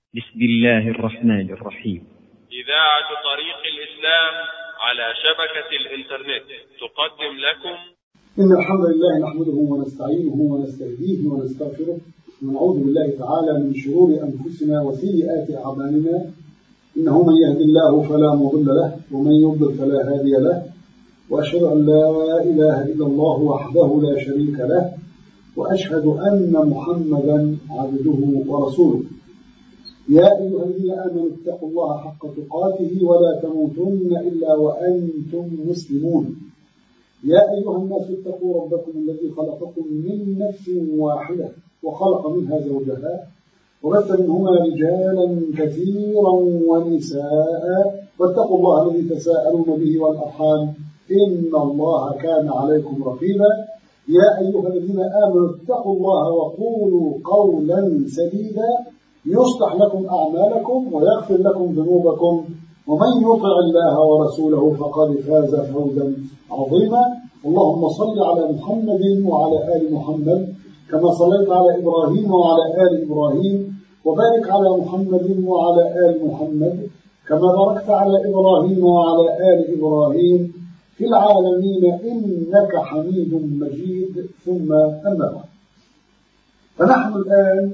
بسم الله الرحمن الرحيم إذاعة طريق الإسلام على شبكة الإنترنت تقدم لكم إن الحمد لله نحمده ونستعينه ونستهديه ونستغفره ونعوذ بالله تعالى من شرور أنفسنا وسيئات أعمالنا إنه من يهد الله فلا مضل له ومن يضلل فلا هادي له وأشهد أن لا إله إلا الله وحده لا شريك له وأشهد أن محمدا عبده ورسوله يا أيها الذين آمنوا اتقوا الله حق تقاته ولا تموتن إلا وأنتم مسلمون يا أيها الناس اتقوا ربكم الذي خلقكم من نفس واحدة وخلق منها زوجها وبث منهما رجالا كثيرا ونساء واتقوا الله الذي تساءلون به والأرحام إن الله كان عليكم رقيبا يا أيها الذين آمنوا اتقوا الله وقولوا قولا سديدا يصلح لكم أعمالكم ويغفر لكم ذنوبكم ومن يطع الله ورسوله فقد فاز فوزا عظيما اللهم صل على محمد وعلى آل محمد كما صليت على إبراهيم وعلى آل إبراهيم وبارك على محمد وعلى آل محمد كما باركت على إبراهيم وعلى آل إبراهيم في العالمين إنك حميد مجيد ثم أما بعد فنحن الآن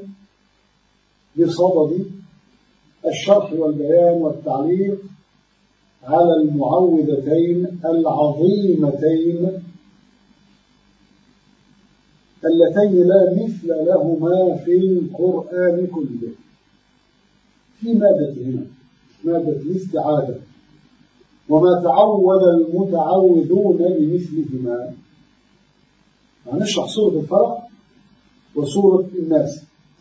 بصدد الشرح والبيان والتعليق على المعوذتين العظيمتين اللتين لا مثل لهما في القرآن كله في مادتهما مادة الاستعاذة وما تعود المتعوذون بمثلهما هنشرح سورة الفرق وسورة الناس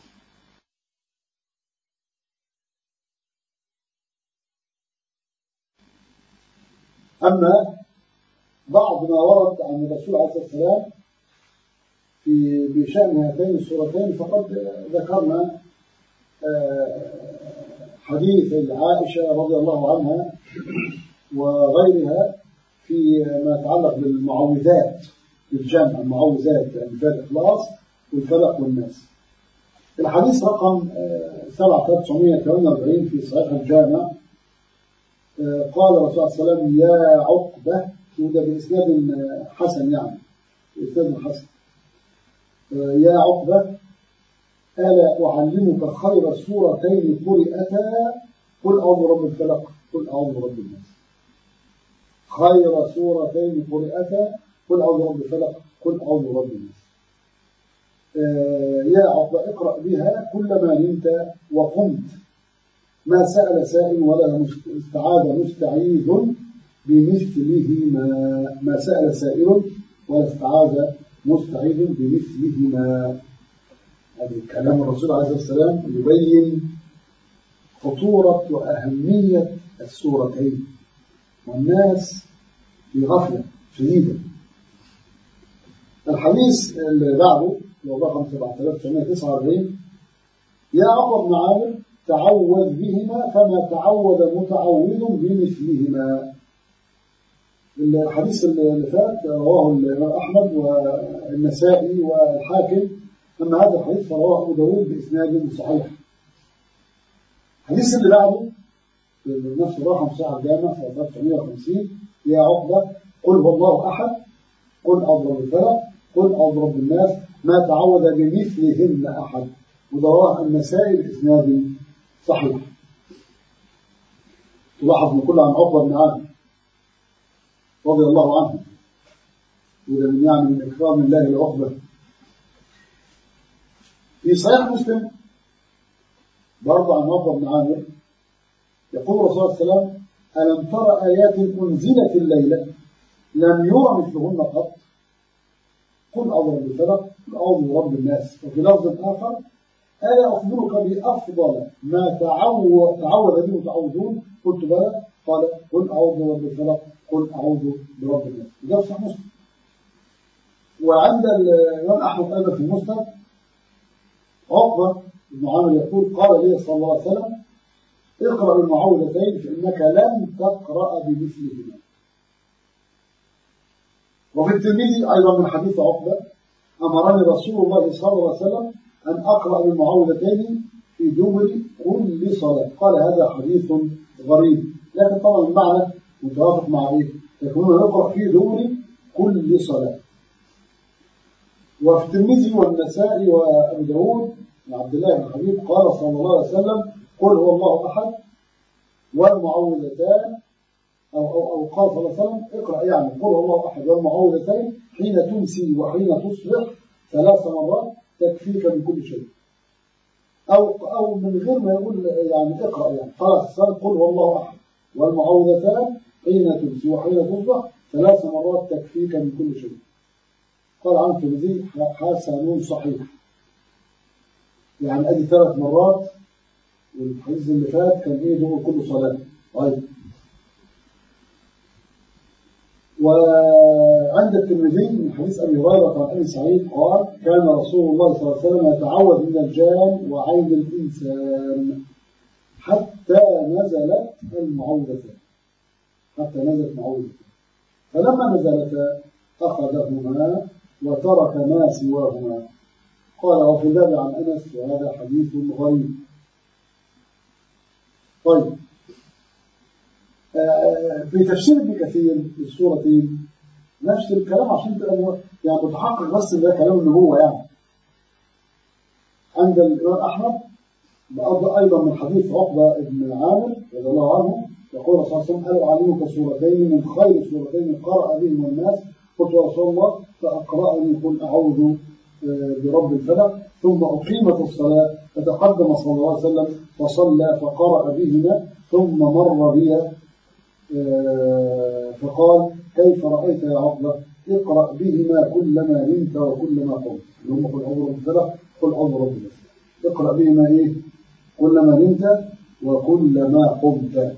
أما بعض ما ورد عن الرسول عليه الصلاة والسلام في بشأن هاتين السورتين فقد ذكرنا حديث عائشة رضي الله عنها وغيرها في ما يتعلق بالمعوذات بالجمع المعوذات يعني في الإخلاص والفلق والناس الحديث رقم 7948 في صحيح الجامع قال الرسول صلى الله عليه وسلم يا عقبة وده بإسناد حسن يعني بإسناد حسن يا عقبة ألا أعلمك خير سورتين قرئتا قل أعوذ برب الفلق قل أعوذ برب الناس خير سورتين قرئتا قل أعوذ برب الفلق قل أعوذ برب الناس يا عقبة اقرأ بها كلما نمت وقمت ما سأل سائل ولا استعاذ مستعيذ بمثلهما ما سأل سائل ولا استعاذ مستعيذ بمثلهما هذا كلام الرسول عليه الصلاة والسلام يبين خطورة وأهمية السورتين والناس في غفلة شديدة الحديث اللي بعده هو رقم 7949 يا عقب بن عامر تعوذ بهما فما تعوذ متعوذ بمثلهما الحديث اللي فات رواه الإمام أحمد والنسائي والحاكم أما هذا الحديث فرواه أبو داود بإسناد صحيح الحديث اللي بعده بنفس الرقم صاحب الجامع 1950 يا عقبة قل هو الله أحد قل أضرب الفلق قل أضرب الناس ما تعوذ بمثلهن أحد ورواه النسائي بإسناد صحيح تلاحظ من كل عن عقبة بن عامر رضي الله عنه وده من يعني من إكرام الله لعقبة في صحيح مسلم برضه عن عقبة بن عامر يقول الرسول صلى الله عليه وسلم ألم ترى آيات أنزلت الليلة لم يرى مثلهن قط قل أعوذ بالفلق قل أعوذ برب الناس وفي لفظ آخر ألا أخبرك بأفضل ما تعوذ تعوذ به متعوذون قلت بلى قال قل أعوذ برب الفلق قل أعوذ برب الناس ده صحيح مسلم وعند الإمام أحمد أيضا في المسند عقبة بن عامر يقول قال لي صلى الله عليه وسلم اقرأ المعوذتين فإنك لن تقرأ بمثلهما وفي الترمذي أيضا من حديث عقبة أمرني رسول الله صلى الله عليه وسلم أن أقرأ المعوذتين في دبر كل كل صلاة قال هذا حديث غريب لكن طبعا المعنى متوافق مع ايه يكون يقرأ في دور كل صلاة وفي الترمذي والنسائي وابي داود عبد الله بن حبيب قال صلى الله عليه وسلم قل هو الله احد والمعوذتان أو, أو, أو قال صلى الله عليه وسلم اقرأ يعني قل هو الله أحد والمعوذتين حين تمسي وحين تصبح ثلاث مرات تكفيك من كل شيء أو أو من غير ما يقول يعني اقرأ يعني خلاص قل هو الله أحد والمعوذتان حين تمسي وحين تصبح ثلاث مرات تكفيك من كل شيء قال عن الترمذي حسن صحيح يعني ادي ثلاث مرات والحديث اللي فات كان ايه دور كل صلاه طيب وعند الترمذي من حديث ابي هريره عن ابي سعيد قال كان رسول الله صلى الله عليه وسلم يتعوذ من الجان وعين الانسان حتى نزلت المعوذتان حتى نزلت معوذتان فلما نزلتا اخذهما وترك ما سواهما قال وفي الباب عن انس وهذا حديث غريب طيب في تفسير ابن كثير السورتين نفس الكلام عشان تبقى يعني متحقق بس ده كلام النبوة يعني عند الإمام أحمد أيضا من حديث عقبة بن عامر رضي الله عنه يقول صلى الله عليه وسلم ألا أعلمك سورتين من خير سورتين قرأ بهما الناس قلت يا رسول الله فأقرأني قل أعوذ برب الفلق ثم أقيمت الصلاة فتقدم صلى الله عليه وسلم فصلى فقرأ بهما ثم مر بي فقال كيف رأيت يا عقبة اقرأ بهما كلما نمت وكلما قمت اللهم قل أعوذ برب الفلق قل أعوذ برب الناس اقرأ بهما إيه كلما نمت وكلما قمت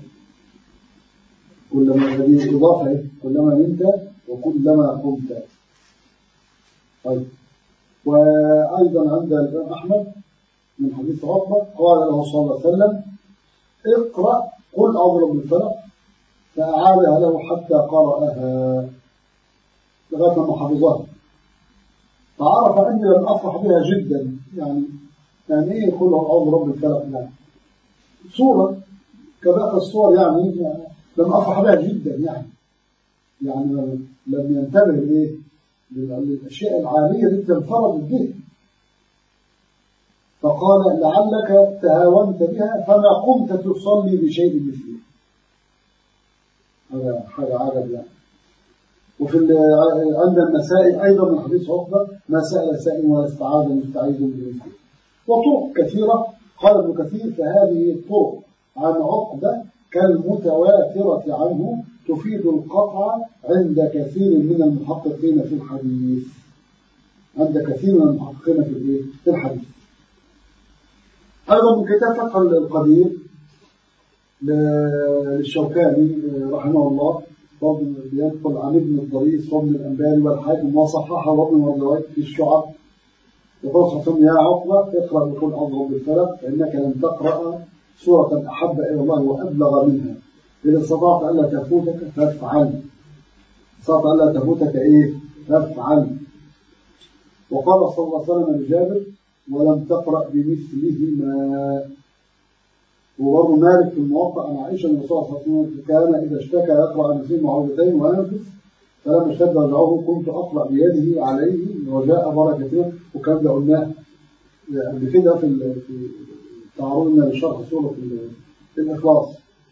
كلما هذه إضافة إيه؟ كلما نمت وكلما قمت طيب وأيضا عند الإمام أحمد من حديث عقبة قال له صلى الله عليه وسلم اقرأ قل أعوذ برب الفلق فأعادها له حتى قرأها لغاية ما حفظها فعرف أني لم أفرح بها جدا يعني يعني إيه قل أعوذ برب الفلق يعني صورة كباقي الصور يعني لم أفرح بها جدا يعني يعني لم ينتبه لإيه للأشياء العالية التي انفرد به فقال لعلك تهاونت بها فما قمت تصلي بشيء مثله هذا حاجة عجب يعني وفي عند النسائي أيضا من حديث عقبة ما سأل سائل ولا استعاذ مستعيذ بمثله وطرق كثيرة قال ابن كثير فهذه الطرق عن عقبة كالمتواترة عنه تفيد القطع عند كثير من المحققين في الحديث عند كثير من المحققين في في الحديث أيضا من كتاب فتح القدير للشوكاني رحمه الله برضه بينقل عن ابن الضريس وابن الأنباري والحاكم وصححه وابن مردويه في الشعب يقول صلى يا عقبة اقرأ بكل أضرب بالفلق فإنك لم تقرأ سورة أحب إلى الله وأبلغ منها إذا استطعت ألا تفوتك فافعل استطعت ألا تفوتك إيه فافعل وقال صلى الله عليه وسلم لجابر ولم تقرأ بمثلهما وبرضه مالك في الموقع عن عائشة النبي صلى الله عليه وسلم كان إذا اشتكى يقرأ نفسه معوذتين وينفس فلما اشتد وجعه كنت أقرأ بيده عليه وجاء بركته وكان ده قلناه قبل كده في في تعرضنا لشرح سورة الإخلاص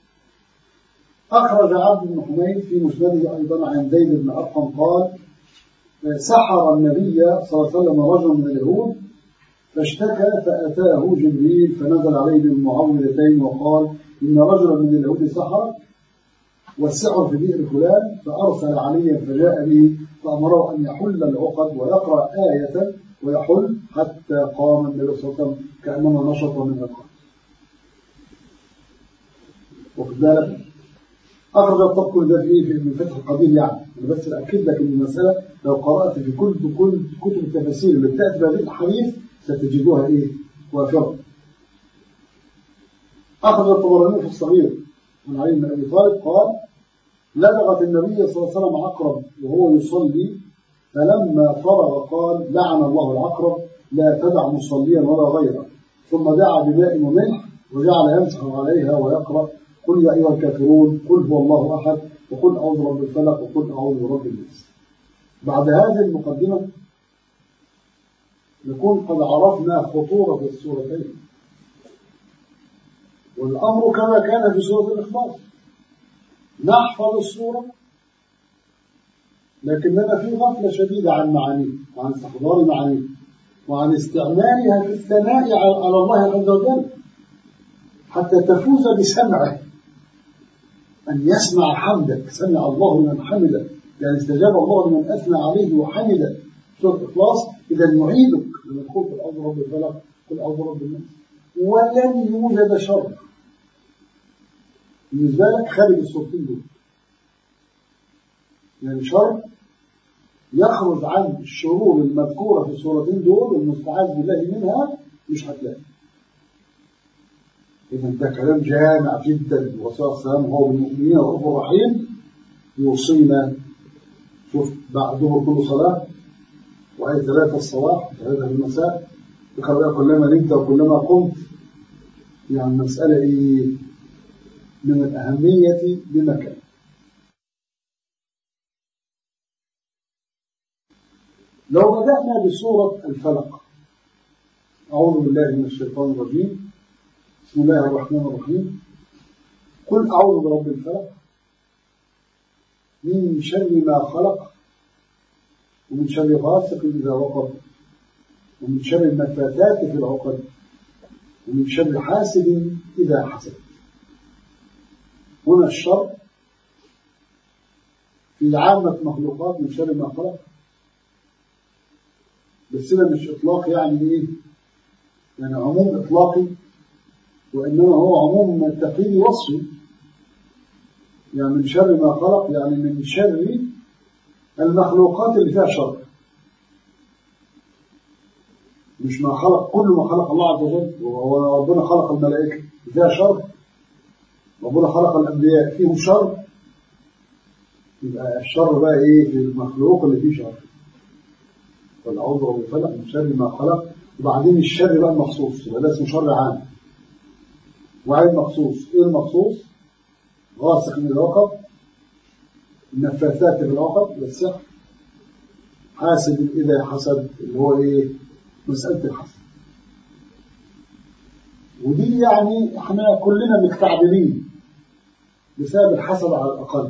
أخرج عبد بن حميد في مسنده أيضا عن زيد بن أرقم قال سحر النبي صلى الله عليه وسلم رجل من اليهود فاشتكى فأتاه جبريل فنزل عليه بالمعوذتين وقال إن رجلا من اليهود سحر والسحر في بئر فلان فأرسل عليا فجاء به فأمره أن يحل العقد ويقرأ آية ويحل حتى قام النبي صلى الله عليه وسلم كأنما نشط من القلب واخد بالك أخرج الطب ده في من فتح القدير يعني أنا بس أكد لك إن المسألة لو قرأت في كل كل كتب التفاسير اللي بتأتي بهذه الحديث ستجدوها إيه وافرة أخرج الطبراني في الصغير عن علي بن أبي طالب قال لدغت النبي صلى الله عليه وسلم عقرب وهو يصلي فلما فرغ قال لعن الله العقرب لا تدع مصليا ولا غيره ثم دعا بماء وملح وجعل يمسح عليها ويقرأ قل يا أيها الكافرون قل هو الله أحد وقل أعوذ برب الفلق وقل أعوذ برب الناس بعد هذه المقدمة نكون قد عرفنا خطورة السورتين والأمر كما كان في سورة الإخلاص نحفظ السورة لكننا في غفلة شديدة عن معانيه وعن استحضار معانيه وعن استعمالها في الثناء على الله عز وجل حتى تفوز بسمعه أن يسمع حمدك سمع الله لمن حمده يعني استجاب الله لمن أثنى عليه وحمده سورة الإخلاص إذا يعيدك لما تقول في الأرض رب الفلق قل أعوذ برب الناس ولن يوجد شر بالنسبة لك خارج الصورتين دول يعني شر يخرج عن الشرور المذكورة في الصورتين دول المستعاذ بالله منها مش هتلاقي إذا ده كلام جامع جدا وصلى السلام هو بالمؤمنين رؤوف رحيم يوصينا شوف بعد دبر كل صلاة وآية ثلاثة الصباح ثلاثة المساء بقرأ كلما نمت وكلما قمت يعني مسألة إيه من الأهمية بمكان لو بدأنا بسورة الفلق أعوذ بالله من الشيطان الرجيم بسم الله الرحمن الرحيم قل أعوذ برب الفلق من شر ما خلق ومن شر غاسق إذا وقب ومن شر النفاثات في العقد ومن شر حاسد إذا حسد هنا الشر في عامة مخلوقات من شر ما خلق بس ده مش إطلاق يعني إيه يعني عموم إطلاقي وإنما هو عموم تقييدي وصفي يعني من شر ما خلق يعني من شر المخلوقات اللي فيها شر مش ما خلق كل ما خلق الله عز وجل وربنا خلق الملائكة فيها شر ربنا خلق الأنبياء فيهم شر يبقى الشر بقى إيه في المخلوق اللي فيه شر والعوذ برب الفلق من شر ما خلق وبعدين الشر بقى المخصوص يبقى ده اسمه شر عام وعين مخصوص ايه المخصوص غاسق من الوقت النفاثات في العقد والسحر حاسد إذا حسد اللي هو إيه مسألة الحسد ودي يعني احنا كلنا مستعجلين بسبب الحسد على الأقل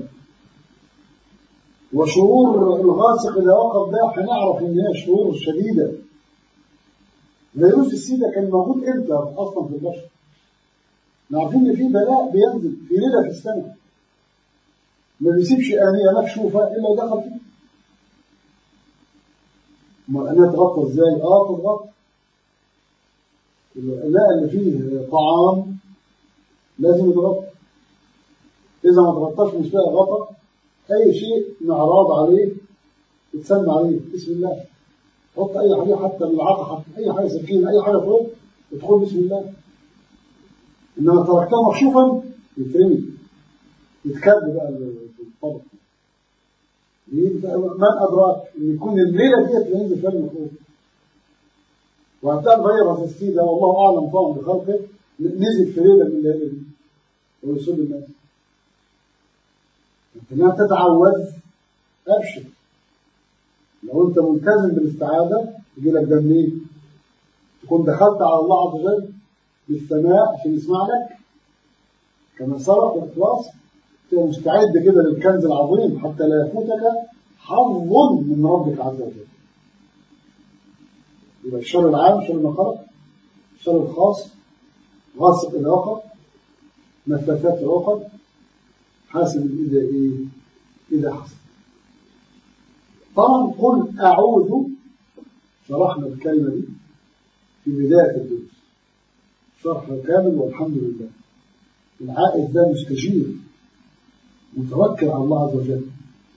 وشرور الغاسق إذا وقف ده هنعرف إن هي شرور شديدة فيروس السيدا كان موجود امتى أصلا في البشر؟ عارفين إن في بلاء بينزل في ليلة في السنة ما بيسيبش آنية مكشوفة إلا ودخل فيه ما الآنية تغطى إزاي؟ آه تتغطى الإناء اللي فيه طعام لازم يتغطى إذا ما تغطاش مش فيها غطا أي شيء نعراض عليه يتسمى عليه بسم الله حط أي حاجة حتى بالعطا حتى أي حاجة سكين أي حاجة فوق تدخل بسم الله إنما تركتها مكشوفا يترمي يتكب بقى الطبق من أدراك إن يكون الليلة ديت ينزل فيها المخلوق وهتلاقي الفيروس السي ده والله أعلم طبعا بخلقه نزل في ليلة من الليالي دي ويصيب الناس أنت ما تتعوذ أبشر لو أنت ملتزم بالاستعاذة يجي لك ده منين؟ تكون دخلت على الله عز وجل بالسماء عشان يسمع لك كما سبق الإخلاص تبقى مستعد كده للكنز العظيم حتى لا يفوتك حظ من ربك عز وجل يبقى الشر العام شر ما خلق الشر الخاص غاسق إذا وقف نفاثات العقد حاسب إذا إيه إذا حسب طبعا قل أعوذ شرحنا الكلمة دي في بداية الدرس شرح كامل والحمد لله العائد ده مستجير متوكل على الله عز وجل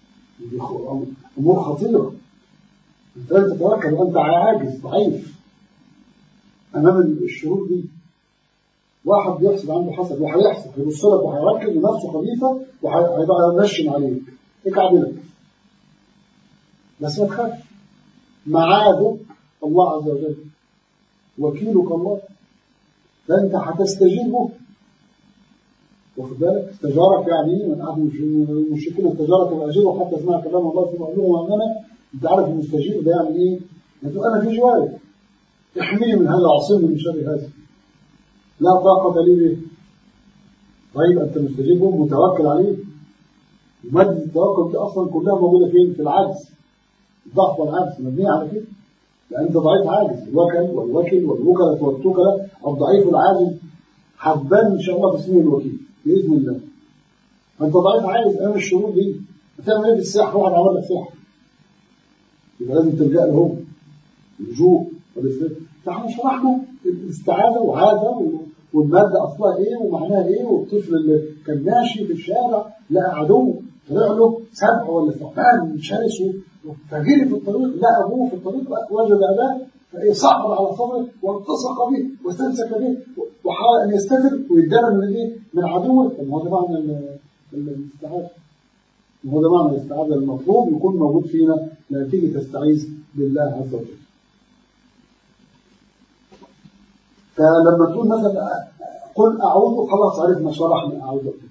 أمور خطيرة أنت لازم تتوكل وأنت عاجز ضعيف أمام الشرور دي واحد بيحسب عنده حسد وهيحسب هيبص لك وهيركز لنفسه خبيثة وهيبقى ينشن عليك يكعبلك بس ما تخافش معادك الله عز وجل وكيلك الله فأنت هتستجيب به واخد بالك استجارك يعني من أحد المشركين استجارك فأجيره حتى يسمع كلام الله ثم أبلغه أمامه أنت عارف المستجيب ده يعني إيه؟ يعني أنا في جوارك احميني من هذا عصمني من شر هذا لا طاقة لي به طيب أنت مستجيب به متوكل عليه مادة التوكل دي أصلا كلها موجودة فين؟ في العجز الضعف والعجز مبنية على كده لأن أنت ضعيف عاجز الوكل والوكل والوكلة والتوكلة الضعيف العاجز حبان إن شاء الله باسمه الوكيل بإذن الله فأنت ضعيف عاجز أمام الشروط دي هتعمل إيه في الساحة واحد عمل لك ساحة يبقى لازم تلجأ لهم اللجوء والاستغاثة فاحنا شرحنا الاستعاذة وهذا والمادة أصلها إيه ومعناها إيه والطفل اللي كان ماشي في الشارع لقى عدو طلع له سبع ولا ثعبان شرس فجري في الطريق لقى أبوه في الطريق وجد أباه فإيه صعب على صدره والتصق به واستمسك به وحاول أن يستتر ويتدرب من إيه من عدوه طب هو ده معنى الاستعاذة وهو ده معنى الاستعاذة المطلوب يكون موجود فينا لما تيجي تستعيذ بالله عز وجل فلما تقول مثلا قل أعوذ خلاص عرفنا شرحنا أعوذ بالله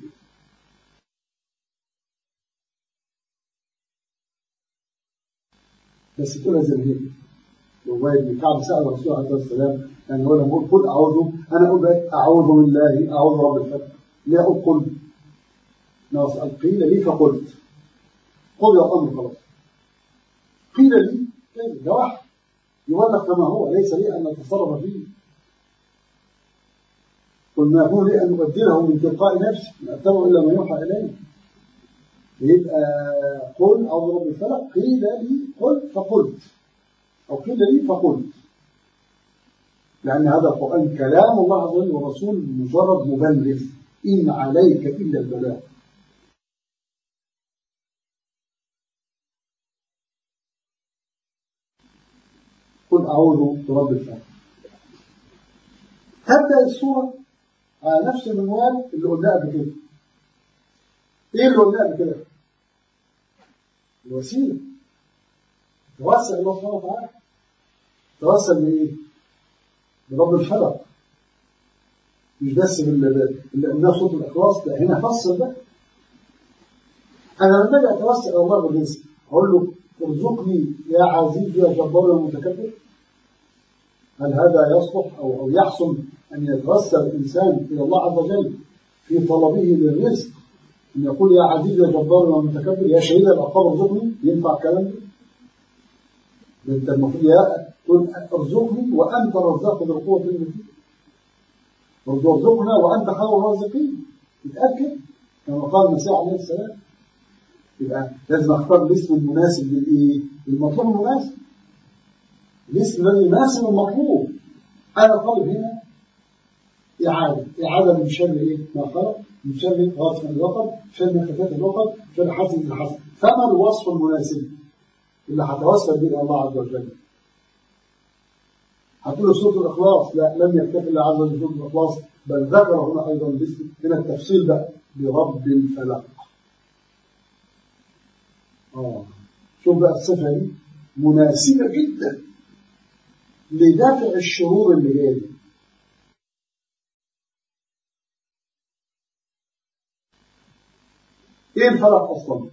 بس تقولها زي هيك وأبي بن كعب سأل الرسول عليه الصلاة والسلام يعني هو لما يقول قل أعوذ أنا أقول أعوذ بالله أعوذ رب الفلق لا أقول قل ناس قيل لي فقلت قل يا أمر خلاص قيل لي طيب ده واحد يولد كما هو ليس لي أن أتصرف فيه قل ما يكون لي أن أبدله من تلقاء نفسي لا أتبع إلا ما يوحى إليه يبقى قل أعوذ برب الفلق قيل لي قل فقلت أو قيل لي فقلت لأن هذا القرآن كلام الله عز وجل والرسول مجرد مبلغ إن عليك إلا البلاغ قل أعوذ برب الفلق تبدأ السورة على نفس المنوال اللي قلناه قبل كده ايه اللي قلناه قبل كده الوسيله توسل الله سبحانه وتعالى توسل بايه برب الفلق مش بس اللي قلناه صوت الاخلاص لا هنا فصل بقى انا لما اجي اتوسل الى الله بالرزق اقول له ارزقني يا عزيز يا جبار يا متكبر هل هذا يصلح او او يحسن أن يتوسل الإنسان إلى الله عز وجل في طلبه للرزق أن يقول يا عزيز يا جبار يا متكبر يا شهيد العقاب ارزقني ينفع الكلام ده؟ أنت المفروض يا تقول ارزقني وأنت الرزاق ذو القوة المتين ارزقنا وأنت خير الرازقين اتأكد كما قال المسيح عليه السلام يبقى لازم اختار الاسم المناسب للايه؟ للمطلوب المناسب الاسم الذي يناسب المطلوب انا طالب هنا إعادة إعادة من شر إيه؟ ما خلق من شر غاصب الوقت شر خفات الوقت شر حسن الحسن فما الوصف المناسب اللي هتوسل به الله عز وجل هتقول سورة الإخلاص لا لم يكتفي الله عز وجل سورة الإخلاص بل ذكر هنا أيضا الاسم هنا التفصيل بقى برب الفلق آه شوف بقى الصفة دي مناسبة جدا لدافع الشرور اللي جايه ايه الفلق اصلا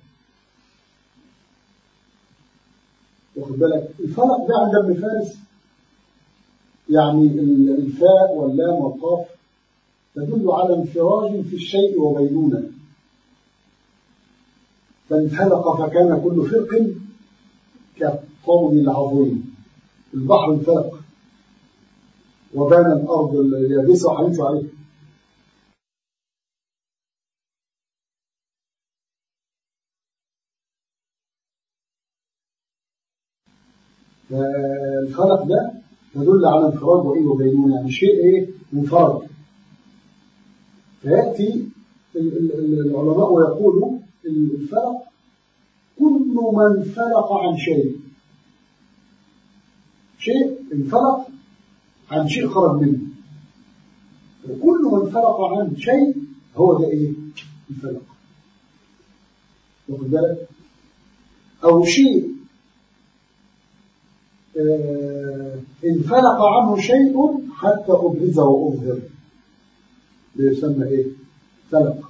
واخد بالك الفلق ده عند ابن فارس يعني الفاء واللام والقاف تدل على انفراج في الشيء وبينونه فانفلق فكان كل فرق كالطول العظيم البحر انفلق وبان الارض اليابسه وحيمشوا عليها الخلق ده يدل على انفراد وايه وبينونه يعني شيء ايه منفرد فياتي العلماء ويقولوا الفلق كل من فلق عن شيء شيء انفلق عن شيء خرج منه وكل من فلق عن شيء هو ده ايه الفلق واخد بالك او شيء انفلق عنه شيء حتى أبرز وأظهر ده يسمى ايه فلق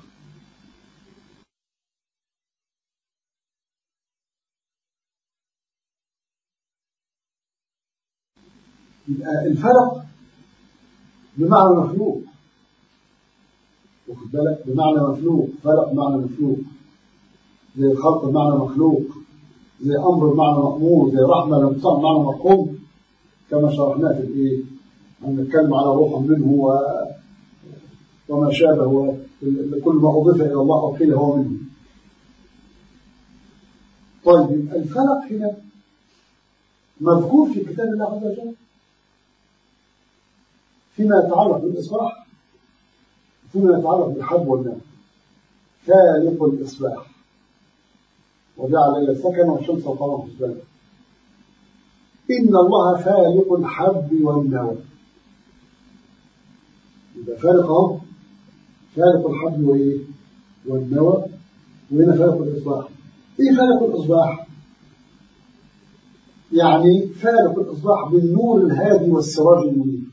يبقى الفلق بمعنى مخلوق واخد بالك بمعنى مخلوق فلق بمعنى مخلوق زي الخلق بمعنى مخلوق زي امر بمعنى مامور زي رحمه لم تصنع بمعنى مرحوم كما شرحناه في الايه هنتكلم على روح منه و... وما شابه كل ما اضيف الى الله او قيل هو منه طيب الفلق هنا مذكور في كتاب الله عز وجل فيما يتعلق بالإصلاح فيما يتعلق بالحب والنام فالق الإصلاح وجعل إلى السكن والشمس والقمر حسبانا إن الله فالق الحب والنوى يبقى فالق أهو فالق الحب وإيه والنوى وهنا فالق الإصلاح إيه فالق الإصباح؟ يعني فالق الإصباح بالنور الهادي والسراج المنير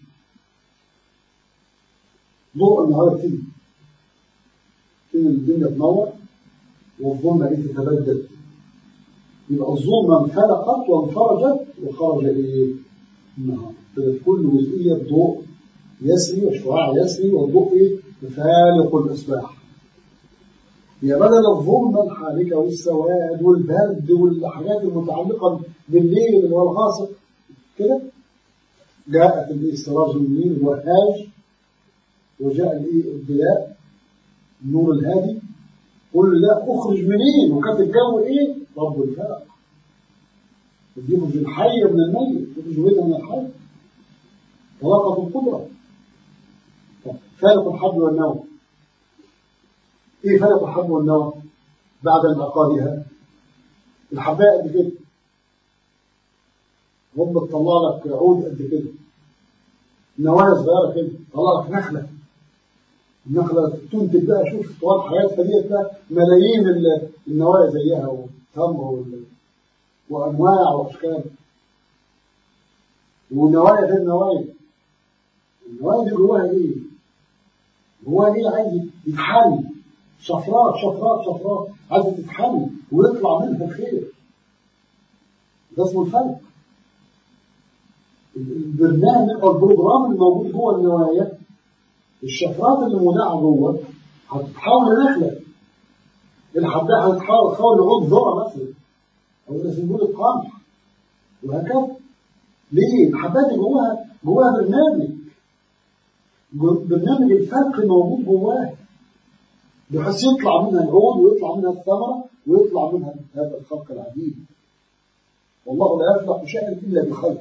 ضوء النهار تيجي إن الدنيا تنور والظلمة دي تتبدل يبقى الظلمة انفلقت وانفرجت وخرج إيه؟ النهار ففي كل جزئية ضوء يسري وشعاع يسري والضوء إيه؟ فالق الإصباح يا بدل الظلمة الحالكة والسواد والبرد والحاجات المتعلقة بالليل والغاسق كده جاءت السراج المنير الوهاج وجاء الايه الضياء النور الهادي قل لا اخرج منين وكانت الجو ايه رب الفلق يخرج الحي من الميت يخرج بيته من الحي طلاقة القدرة فالق الحب والنوى ايه فالق الحب والنوى بعد انعقادها الحبايه قد كده هم تطلع لك عود قد كده نوايا صغيره كده طلع لك نخله النخلة تنتج بقى شوف طوال حياتها ديت بقى ملايين النوايا زيها وتمر وأنواع وأشكال ونوايا غير نوايا النوايا دي جواها إيه؟ جواها إيه عايز يتحل شفرات شفرات شفرات عايزة تتحل ويطلع منها الخير ده اسمه الفلق البرنامج أو البروجرام الموجود جوه النوايا الشفرات اللي مودعة جوه هتتحول لنخلة الحباية هتتحول تحول لعود ذرة مثلا أو إلى سنبول القمح وهكذا ليه؟ الحباية دي جواها جواها برنامج برنامج الفلق موجود جواها بحيث يطلع منها العود ويطلع منها الثمرة ويطلع منها هذا الخلق العجيب والله لا يفلح شيئا إلا بخير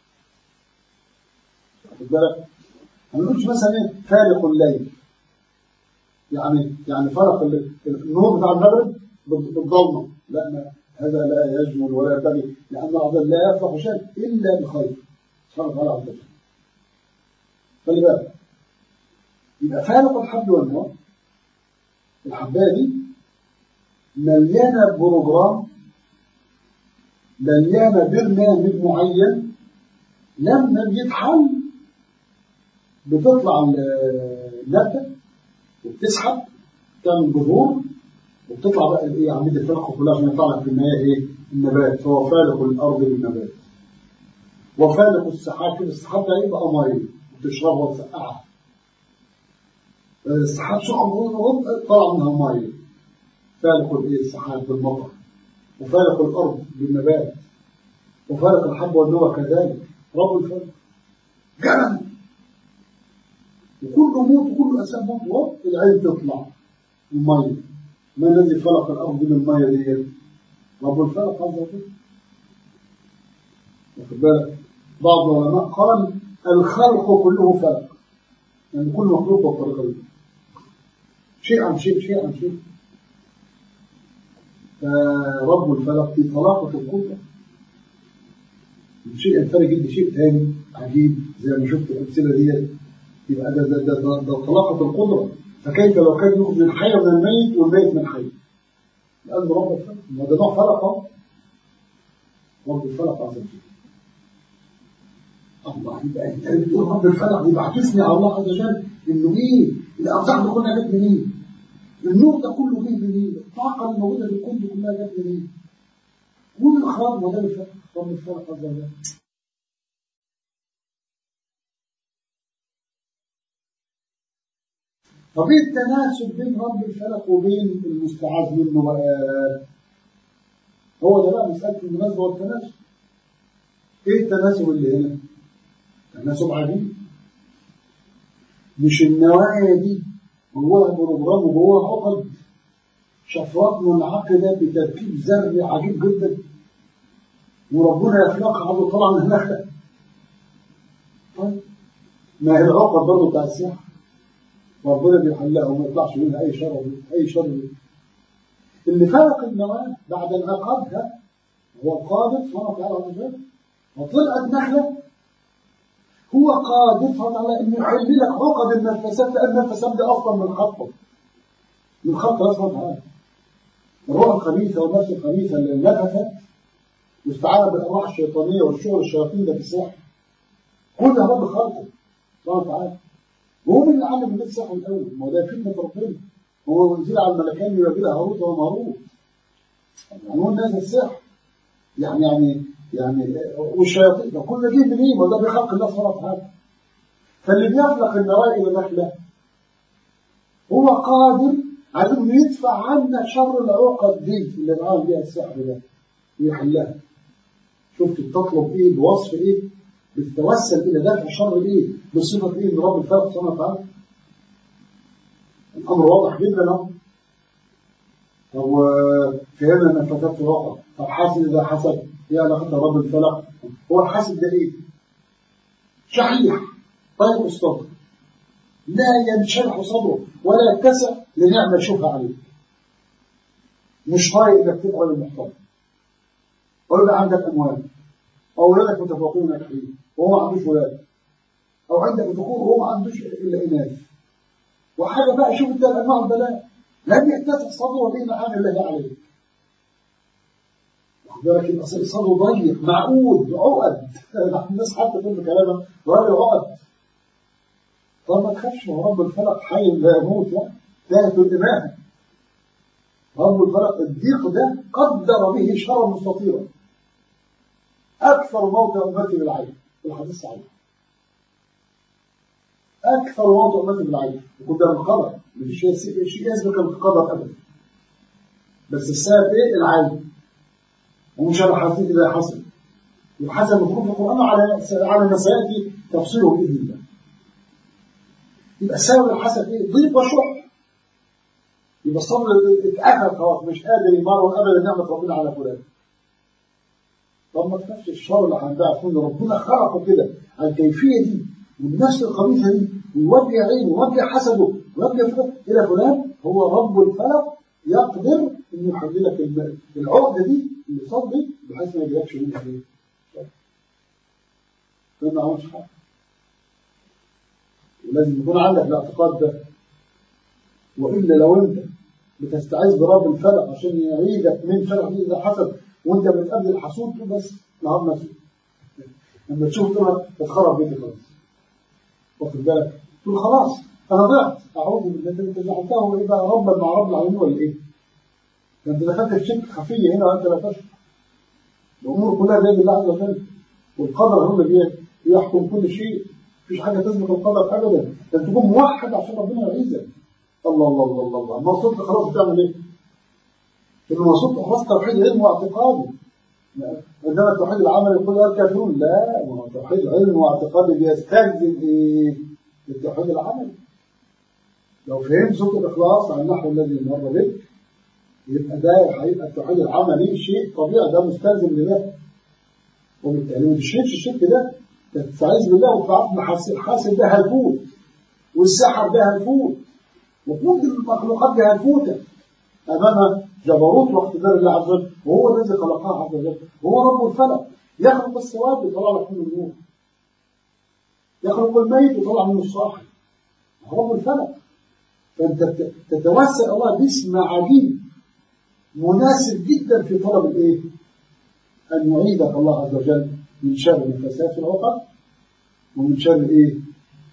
واخد بالك ما نقولش مثلا ايه فالق الليل يعني يعني فرق النور بتاع المغرب بالضلمه لا ما هذا لا يجمل ولا ينبغي لان الله لا يفرح شيء الا بخير سبحانه وتعالى عز وجل خلي بالك يبقى فالق الحب والنوى الحبايه دي مليانه بروجرام مليانه برنامج معين لما بيتحل بتطلع النبتة وبتسحب تعمل جذور وبتطلع بقى الايه عمليه الفلق كلها عشان يطلع لك في النهايه ايه النبات فهو فالق الارض بالنبات وفالق السحاب كده السحاب ده يبقى ميه وتشربها وتسقعها السحاب سخن طلع منها الميه فالق الايه السحاب بالمطر وفالق الارض بالنبات وفالق الحب والنوى كذلك رب الفلق جبل وكله موت وكله أساب موت وهو العين تطلع المية ما الذي خلق الأرض من المية دي رب الفلق عز وجل واخد بالك بعض العلماء قال الخلق كله فلق يعني كل مخلوق بالطريقة دي شيء عن شيء شيء عن شيء فرب الفلق في طلاقة القدرة شيء ينفرج بشيء ثاني عجيب زي ما شفت الأمثلة ديت يبقى ده ده ده, ده, ده طلاقة القدرة فكيف لو كان يخرج الحي من الميت والميت من الحي لأن رب الفلق ما ده نوع فلق رب الفلق عز وجل الله يبقى انت بتقول رب الفلق يبقى هتثني على الله عز وجل انه ايه الأرزاق دي كلها جت منين؟ النور ده كله جه منين؟ الطاقة الموجودة في الكون دي كلها جت منين؟ ومن إخراج وده الفرق رب الفرق عز وجل طب ايه التناسب بين رب الفلق وبين المستعاذ منه بقى؟ هو ده بقى مسألة المناسبة والتناسب ايه التناسب اللي هنا؟ تناسب عجيب مش النوايا دي جواها بروجرام وجواها عقد شفرات منعقدة بتركيب ذري عجيب جدا وربنا يخلقها على طلع من النخلة طيب ما هي العقد برضه بتاع السحر ربنا بيحلها وما يطلعش منها أي شر أي شر اللي خلق النواة بعد انعقادها هو القادر سبحانه وتعالى عز وجل وطلعت نخلة هو قادر سبحانه وتعالى انه يحل لك عقد النفسات لان النفسات دي افضل من خطه من خط الله سبحانه وتعالى الروح الخبيثه والنفس الخبيثه اللي نفثت واستعانه بالارواح الشيطانيه والشغل الشياطين ده في السحر كل ده رب خلقه سبحانه وتعالى وهو من اللي علم الناس السحر الاول ما هو ده فتنه ربنا هو منزل على الملكين يواجه هاروت وماروت يعني هو الناس السحر يعني يعني يعني والشياطين ده كل جه منين ما ده بخلق الله سبحانه وتعالى فاللي بيخلق النواة الى نخله هو قادر على انه يدفع عنا شر العقد دي اللي معاه بيها السحر ده ويحلها شفت بتطلب ايه بوصف ايه بتتوسل الى دفع شر ايه بصفه ايه من رب الفلق سبحانه وتعالى الامر واضح جدا اهو طب فهمنا ان فتاه الواقع طب حاسد اذا حسد ايه علاقتها رب الفلق هو الحاسد ده ايه شحيح طيب الصدر لا ينشرح صدره ولا يتسع لنعمة شبهة عليه مش طايق انك تدخل المحترم او يبقى عندك اموال او ولادك متفوقين ناجحين وهو ما عندوش ولاد او عندك ذكور وهو ما عندوش الا اناث وحاجه بقى شوف انت انواع البلاء لم يتسع صدره لنعم الله عليه بالك يبقى صدره ضيق معقود عقد الناس حتى تقول كلامها راجل عقد طب ما تخافش هو رب الفلق حي لا يموت يعني تاهت الإمام رب الفلق الضيق ده قدر به شرا مستطيرا أكثر موت أمتي بالعين في الحديث الصحيح أكثر موت أمتي بالعين وكنت من القدر مفيش شيء يسبق القدر أبدا بس السبب إيه العين ومش أنا حسيت إذا حصل والحسن مفروض في القرآن على على ما سيأتي تفصيله بإذن الله يبقى سبب الحسد ايه؟ ضيق وشح يبقى الصبر اتأكل خلاص مش قادر يمرر ابدا نعمة ربنا على فلان طب ما تخافش الشر اللي هنبقى كل ربنا خلقه كده على الكيفية دي والنفس الخبيثة دي ويوجه عينه ويوجه حسده ويوجه فلان إلى فلان هو رب الفلق يقدر انه يحل لك العقدة دي اللي صدق بحيث ما يجيلكش منها ايه؟ فما عملش حاجة ولازم يكون عندك الاعتقاد ده وإلا لو أنت بتستعيذ برب الفلق عشان يعيدك من شرح إذا حسد وأنت بتقابل الحسود تقول بس نهار نفسي لما تشوف تقول تتخرب بيتي خلاص واخد بالك تقول خلاص أنا ضعت أعوذ بالله أنت جعلته إيه بقى ربا مع رب العالمين ولا إيه؟ ده أنت دخلت في شرك خفية هنا وأنت لا تشعر الأمور كلها بيد الله عز وجل والقدر هو اللي بيحكم كل شيء مفيش حاجة تسبق القدر أبدا أنت تكون موحد عشان ربنا يعيزك الله الله الله الله الله ما وصلت خلاص بتعمل إيه؟ لما وصلت خلاص توحيد علم واعتقادي عندما التوحيد العمل يقول يا الكافرون لا ما هو توحيد علم واعتقادي بيستلزم إيه؟ التوحيد العمل لو فهمت سورة الإخلاص على النحو الذي مر بك يبقى ده هيبقى التوحيد العملي شيء طبيعي ده مستلزم لده وبالتالي ما تشركش الشرك ده تستعيذ بالله وتعرف الحاسد ده هيفوت والسحر ده هيفوت وكل المخلوقات دي هتفوتك امام جبروت واقتدار الله عز وجل وهو الذي خلقها عز وجل وهو رب الفلق يخلق السواد ويطلع لك منه النور يخلق الميت ويطلع منه الصاحي رب الفلق فانت تتوسل الله باسم عجيب مناسب جدا في طلب الايه؟ ان يعيدك الله عز وجل من شر الفساد في العقد ومن شر ايه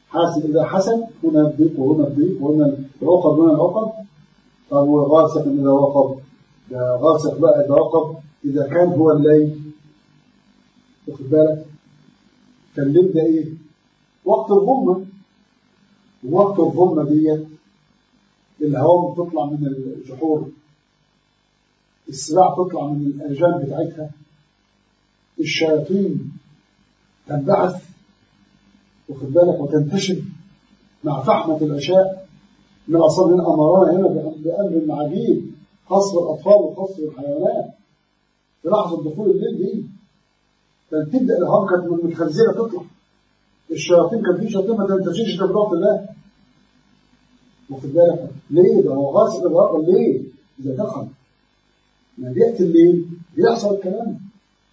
حاسب إذا حسب هنا الضيق وهنا الضيق وهنا العقد وهنا العقد طب وغاسق إذا وقب ده غاسق بقى إذا وقب إذا كان هو الليل واخد بالك فالليل ده إيه وقت الظلمة وقت الظلمة ديت الهواء بتطلع من الجحور السباع تطلع من الآجال بتاعتها الشياطين تنبعث واخد بالك وتنتشر مع فحمة العشاء من أصلا هنا أمرنا هنا بأمر عجيب خاص بالأطفال وخاص بالحيوانات في لحظة دخول الليل دي كانت تبدأ الهواء كانت من المتخزنة تطلع الشياطين كان في شياطين ما تنتشرش في الوقت ده واخد بالك ليه ده هو غاسق الهواء ليه إذا دخل ما بيأتي الليل بيحصل الكلام ده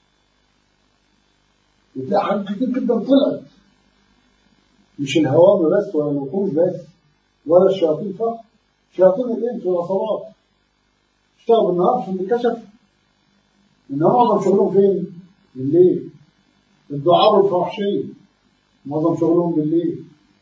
وتلاقي حاجات كتير جدا طلعت مش الهوام بس ولا الوحوش بس ولا الشياطين فقط شياطين الانس والعصابات اشتغلوا بالنهار عشان يتكشف ان معظم شغلهم فين؟ بالليل الدعاء والفواحشين معظم شغلهم بالليل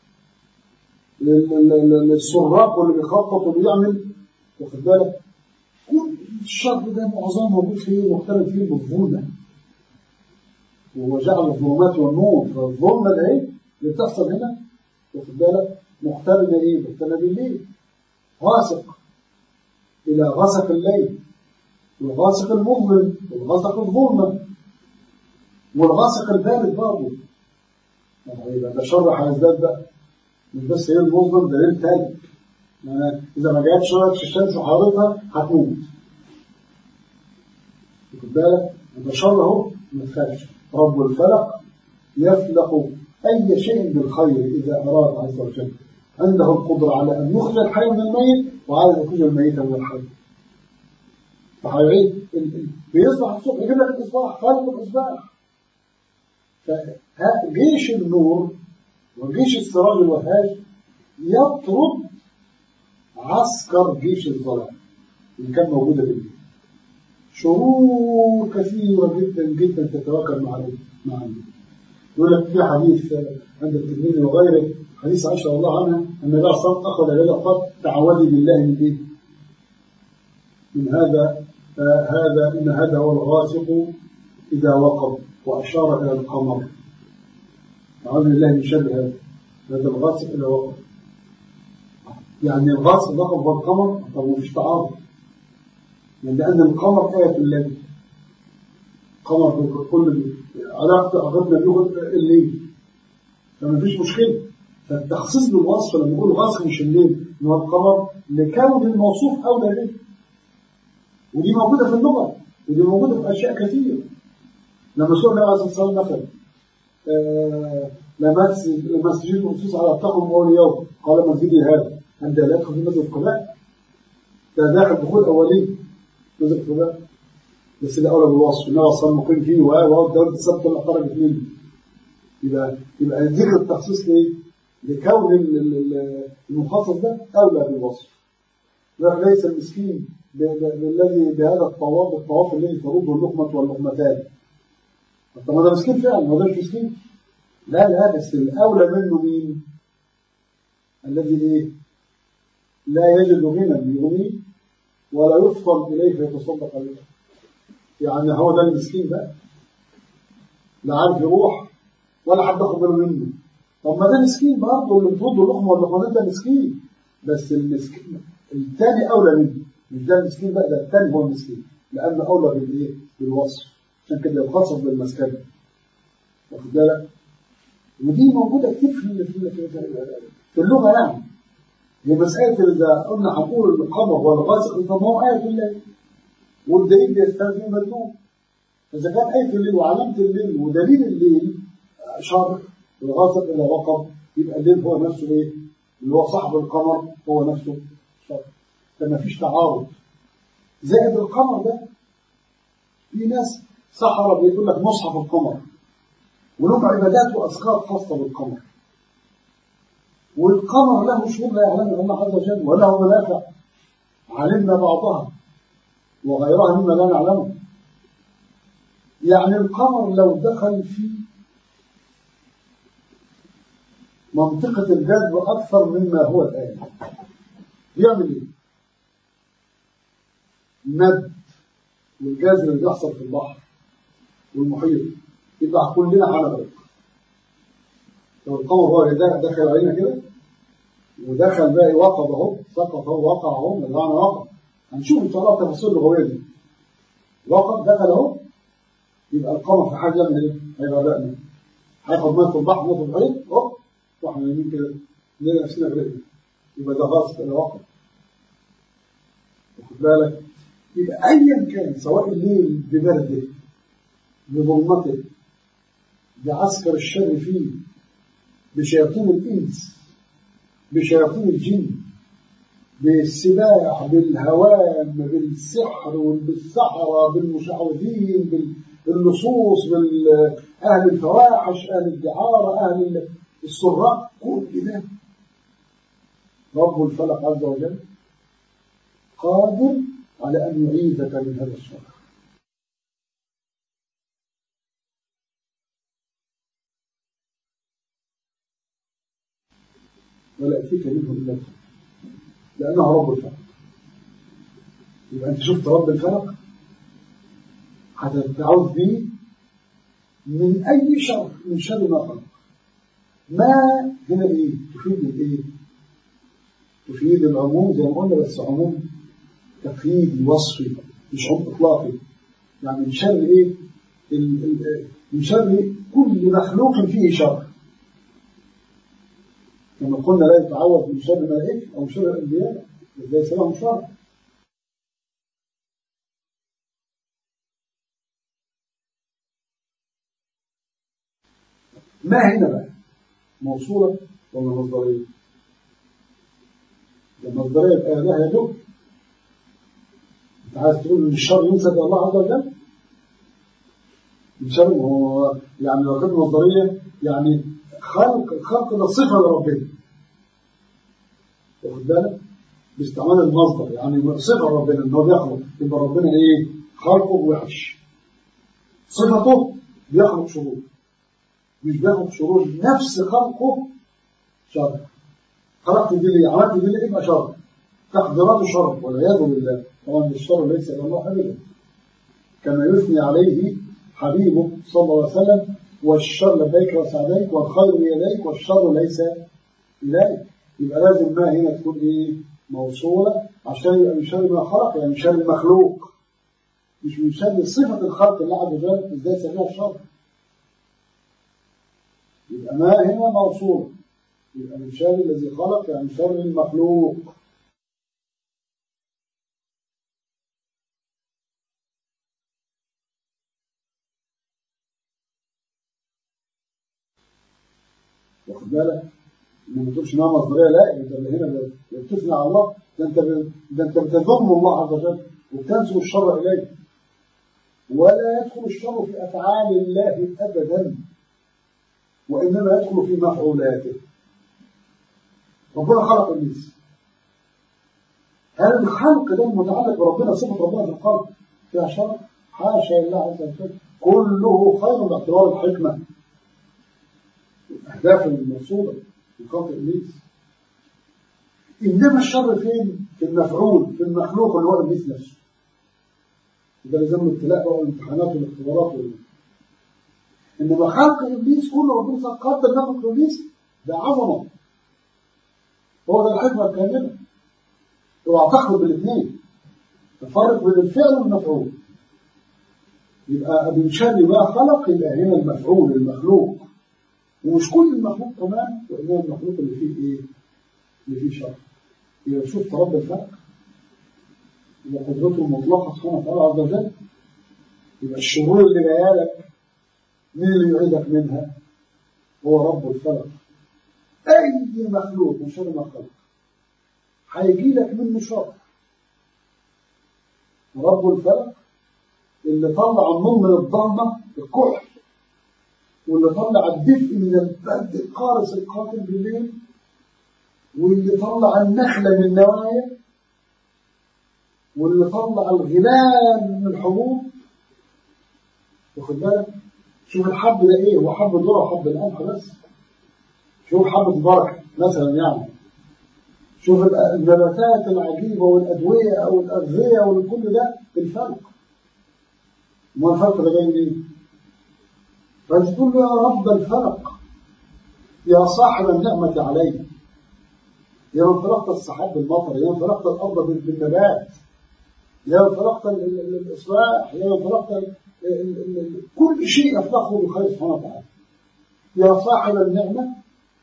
السراق واللي بيخطط وبيعمل واخد بالك كل الشر ده معظمه موجود فيه مختلف فيه بالظلمه وهو جعل الظلمات والنور فالظلمه ده ايه اللي بتحصل هنا واخد بالك مقترنه ايه؟ مقترنه بالليل غاسق الى غسق الليل والغاسق المظلم والغاسق الظلمه والغاسق البارد برضه يبقى ده شر هيزداد بقى مش بس هي المظلم ده ليل تلج يعني اذا ما جاتش شويه الشمس وحرارتها هتموت واخد بالك ده شر اهو ما تخافش رب الفلق يفلق أي شيء بالخير إذا أراد عز وجل عنده القدرة على أن يخرج الحي من الميت وعلى أن يخرج الميت من الحي فهيعيد بيصبح الصبح يجيب لك الإصباح خالق الإصباح فجيش النور وجيش السراج الوهاج يطرد عسكر جيش الظلام اللي كان موجودة بالليل شرور كثيرة جدا جدا تتواكب مع مع يقول لك في حديث عند الترمذي وغيره حديث عائشة رضي الله عنها أن النبي صلى الله عليه وسلم أخذ يده قال تعوذي بالله من إيه؟ من هذا آه هذا إن هذا هو الغاسق إذا وقب وأشار إلى القمر أعوذ بالله من شر هذا هذا الغاسق إذا وقب يعني الغاسق وقب والقمر طب مفيش تعارض يعني لأن القمر آية الليل قمر كل علاقته أخذنا له الليل فما فيش مشكلة فالتخصيص بالوصف لما يقول غاسق مش الليل إن هو القمر لكون الموصوف أولى به ودي موجودة في اللغة ودي موجودة في أشياء كثيرة لما سئل النبي عليه الصلاة والسلام مثلا لما مسجد مخصوص على التقوى أول يوم قال مسجدي هذا أنت لا تدخل في مسجد قباء ده داخل دخول أولي مسجد قباء بس ده أولى بالوصف إنه أصلا مقيم فيه وهو الدولة السبت اللي خرجت منه يبقى يبقى ذكر التخصيص ليه؟ لكون المخصص ده أولى بالوصف ليس المسكين الذي بهذا الطواف الطواف الذي ترده اللقمة واللقمتان طب ما ده مسكين فعلا ما ده مش مسكين لا لا بس الأولى منه مين؟ الذي إيه؟ لا يجد غنى يغنيه ولا يفضل إليه فيتصدق عليه يعني هو ده المسكين بقى لا عارف يروح ولا حد ياخد باله منه طب ما ده مسكين برضه اللي بترد لقمه ولا قناه ده مسكين بس المسكين الثاني اولى منه مش ده المسكين بقى ده الثاني هو المسكين لانه اولى بالايه؟ بالوصف عشان كده يتخصص بالمسكنه واخد بالك؟ ودي موجوده كتير في في في اللغه يعني هي مساله اذا قلنا هنقول القمر والغاسق طب ما هو ايه الله والدليل بيستلزم مدلول فإذا كان آية الليل وعلامة الليل ودليل الليل شرق الغاسق إلى وقب يبقى الليل هو نفسه إيه؟ اللي هو صاحب القمر هو نفسه شرق فما فيش تعارض زائد القمر ده في ناس سحرة بيقول لك مصحف القمر ولهم عبادات وأذكار خاصة بالقمر والقمر له شهور لا يعلمها الله عز وجل وله منافع علمنا بعضها وغيرها مما لا نعلمه يعني القمر لو دخل في منطقة الجذب أكثر مما هو الآن يعمل إيه؟ المد والجذب اللي بيحصل في البحر والمحيط يبقى كلنا على غرق لو القمر هو اللي دخل علينا كده ودخل باقي وقب اهو سقط اهو وقع اهو معنى وقع هنشوف ان شاء الله التفاصيل اللغويه دي وقب دخل اهو يبقى القمر في حاجه من ايه؟ هيغرقنا هياخد ميه في البحر ميه في المحيط اهو واحنا نايمين كده نلاقي نفسنا غرقنا يبقى ده غاص كده وقب واخد بالك يبقى ايا كان سواء الليل ببرده بظلمته بعسكر الشر فيه بشياطين الإنس بشياطين الجن بالسباح بالهوام بالسحر بالسحرة بالمشعوذين باللصوص بأهل الفواحش أهل الدعارة أهل السراء كل ده رب الفلق عز وجل قادر على أن يعيذك من هذا الشر ولا يأتيك منه إلا الخير لأنه رب الفلق يبقى أنت شفت رب الفلق هتتعوذ به من أي شر من شر ما خلق ما هنا إيه تفيد الإيه تفيد العموم زي ما قلنا بس عموم تقييدي وصفي مش عمق إطلاقي يعني من شر إيه من شر كل مخلوق فيه شر كما قلنا لا يتعوذ من شر الملائكة أو شر الأنبياء ليس لهم شر ما هنا بقى موصولة ولا مصدرية المصدرية يبقى لها يدل انت عايز تقول ان الشر ينسب الله عز وجل الشر هو يعني لو كانت مصدرية يعني خلق الخلق ده صفة لربنا واخد بالك باستعمال المصدر يعني صفة ربنا ان هو بيخلق يبقى ربنا ايه خلقه وحش صفته بيخلق شرور مش بيخلق شرور نفس خلقه شر خلقت دي ليه عملت دي ليه يبقى شر تقديراته شر والعياذ بالله طبعا الشر ليس الا الله حبيبه كما يثني عليه حبيبه صلى الله عليه وسلم والشر لديك وسعديك والخير بيديك والشر ليس إليك يبقى لازم ما هنا تكون إيه موصولة عشان يبقى من شر ما خلق يعني من شر المخلوق مش من شر صفة الخلق اللي عز وجل ازاي سميها الشر يبقى ما هنا موصولة يبقى من شر الذي خلق يعني شر المخلوق واخد بالك ما تقولش انها مصدريه لا انت هنا بتثني على الله ده انت ده انت بتذم الله عز وجل وبتنسب الشر اليه ولا يدخل الشر في افعال الله ابدا وانما يدخل في مفعولاته ربنا خلق الناس هل الخلق ده متعلق بربنا صفه ربنا في الخلق فيها شر حاشا لله عز وجل كله خير باعتبار الحكمه الأهداف المقصودة في خلق إبليس إنما الشر فين؟ في المفعول في المخلوق اللي هو إبليس نفسه ده لازم الابتلاء والامتحانات والاختبارات وال... إنما خلق إبليس كله ربنا قدر نفق إبليس ده عظمة هو ده الحكمة الكاملة اوعى تخلط بالاثنين تفرق بين الفعل والمفعول يبقى من شر ما خلق يبقى هنا المفعول المخلوق ومش كل المخلوق كمان وإنما المخلوق اللي فيه إيه؟ اللي فيه شر يبقى شفت رب الفلق يبقى قدرته المطلقة سبحانه وتعالى عز وجل يبقى الشرور اللي جايه لك مين اللي يعيدك منها؟ هو رب الفلق أي مخلوق من شر ما خلق هيجي لك منه شر رب الفلق اللي طلع النور من الضلمة الكحل واللي طلع الدفء من البرد القارس القاتل بالليل واللي طلع النخلة من النوايا واللي طلع الغلال من الحبوب واخد بالك شوف الحب ده ايه هو حب الذره وحب القمح بس شوف حبة بركة مثلا يعني شوف النباتات العجيبة والأدوية أو الأغذية وكل ده الفرق ما الفرق ده جاي منين؟ فتقول له يا رب الفرق يا صاحب النعمة علي يا من فرقت السحاب بالمطر يا من فرقت الأرض بالنبات يا من فرقت الإصلاح يا من فرقت كل شيء أفرقه بالخير سبحانه وتعالى يا صاحب النعمة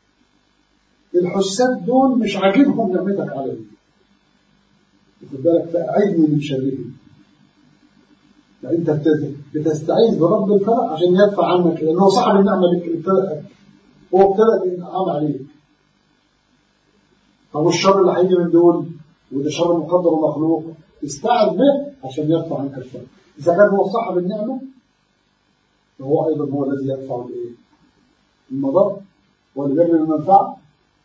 الحساد دول مش عاجبهم نعمتك عليهم خد بالك فأعيدني من شرهم يعني انت بتستعيذ برب الفلق عشان يدفع عنك لانه صاحب النعمه اللي ابتدأ هو ابتدأ بالانعام عليك طب والشر اللي هيجي من دول وده شر مقدر ومخلوق استعذ به عشان يدفع عنك الشر اذا كان هو صاحب النعمه فهو ايضا هو الذي يدفع الايه المضر والبر المنفعه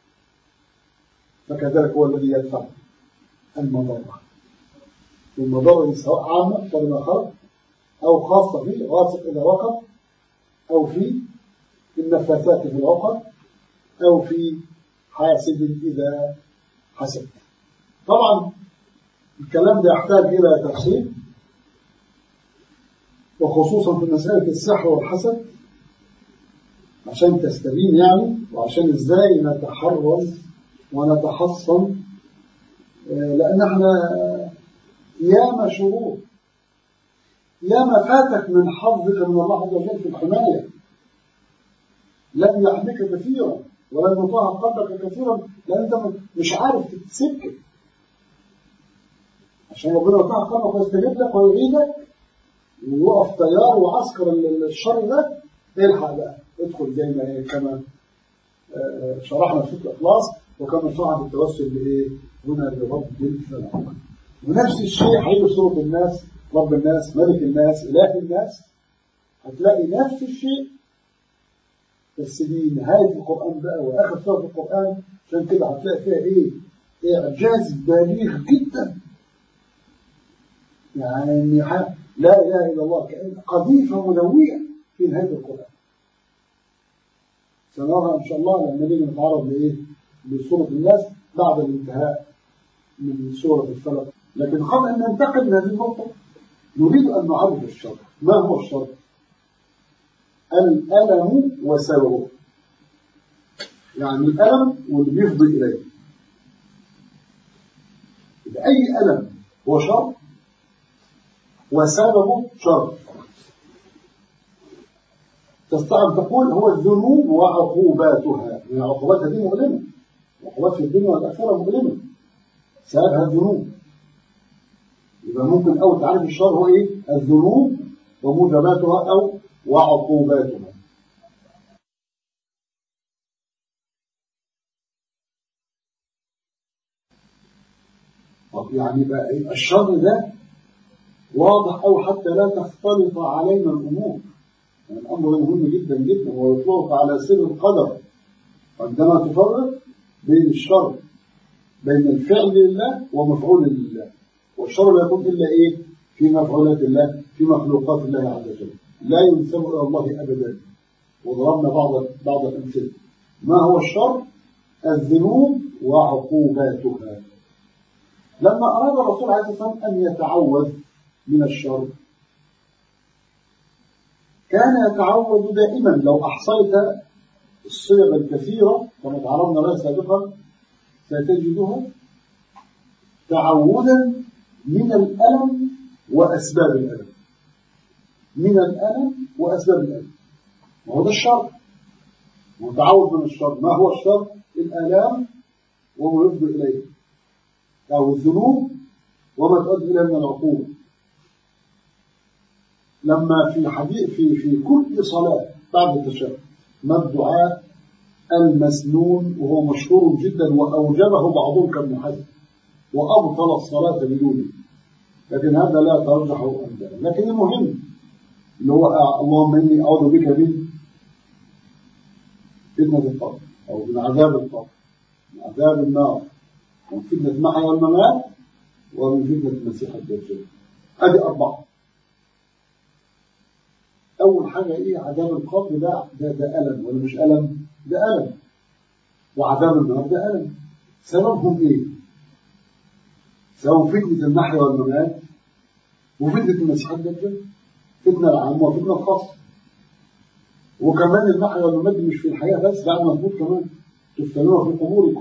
فكذلك هو الذي يدفع المضره والمضره سواء عامه كما خلق أو خاصة في غاسق إذا وقف أو في النفاثات في العقد أو في حاسد إذا حسد طبعا الكلام ده يحتاج إلى تفصيل وخصوصا في مسألة السحر والحسد عشان تستبين يعني وعشان ازاي نتحرز ونتحصن لأن احنا ياما شرور يا ما فاتك من حظك من الله عز وجل في الحماية لم يحمك كثيرا ولم يطهر قلبك كثيرا لأن أنت مش عارف تتسكت عشان ربنا يطهر قلبك ويستجيب لك ويعيدك ويقف تيار وعسكر الشر ده الحق بقى ادخل زي ما هي كما شرحنا في الإخلاص وكما شرحنا التوسل بإيه؟ هنا برب الفلق ونفس الشيء هيجي صورة الناس رب الناس ملك الناس إله الناس هتلاقي نفس الشيء بس دي نهاية القرآن بقى وآخر سورة القرآن عشان كده هتلاقي فيها إيه؟ إعجاز بالغ جدا يعني لا إله إلا الله كأن قذيفة ملوية في نهاية القرآن سنرى إن شاء الله لما نيجي نتعرض لإيه؟ لسورة الناس بعد الانتهاء من سورة الفلق لكن قبل أن ننتقل من هذه النقطة نريد أن نعرف الشر ما هو الشر الألم وسببه يعني الألم واللي بيفضي إليه أي ألم هو شر وسببه شر تستطيع أن تقول هو الذنوب وعقوباتها يعني عقوباتها دي مؤلمة عقوبات في الدنيا والآخرة مؤلمة سببها الذنوب يبقى ممكن أول تعريف الشر هو إيه؟ الذنوب وموجباتها أو وعقوباتها طب يعني بقى إيه؟ الشر ده واضح أو حتى لا تختلط علينا الأمور يعني الأمر مهم جدا جدا ويطلق على سر القدر عندما تفرق بين الشر بين الفعل لله ومفعول لله والشر لا يكون إلا إيه في مفعولات الله في مخلوقات الله عز وجل لا ينسب إلى الله أبدا وضربنا بعض بعض الأمثلة ما هو الشر الذنوب وعقوباتها لما أراد الرسول عليه الصلاة والسلام أن يتعوذ من الشر كان يتعوذ دائما لو أحصيت الصيغ الكثيرة كما تعرضنا لها سابقا ستجدها تعوذا من الألم وأسباب الألم من الألم وأسباب الألم وهو ده الشر وتعوذ من الشر ما هو الشر الآلام وما يفضي إليه أو الذنوب وما تؤدي إليه من العقوبة لما في حديث في في كل صلاة بعد التشهد ما الدعاء المسنون وهو مشهور جدا وأوجبه بعضهم كابن حزم وأبطل الصلاة بدونه لكن هذا لا ترجح عندنا لكن المهم اللي هو اللهم إني أعوذ بك من فتنة القبر أو من عذاب القبر من عذاب النار من فتنة المحيا والممات ومن فتنة المسيح الدجال هذه أربعة أول حاجة إيه عذاب القبر ده ده, ده ألم ولا مش ألم ده ألم وعذاب النار ده ألم سببهم إيه؟ سبب فتنة المحيا والممات وفتنة المسيح الدجال فتنة العامة وفتنة الخاصة وكمان المحيا والممات دي مش في الحياة بس بعد ما تموت كمان تفتنون في قبوركم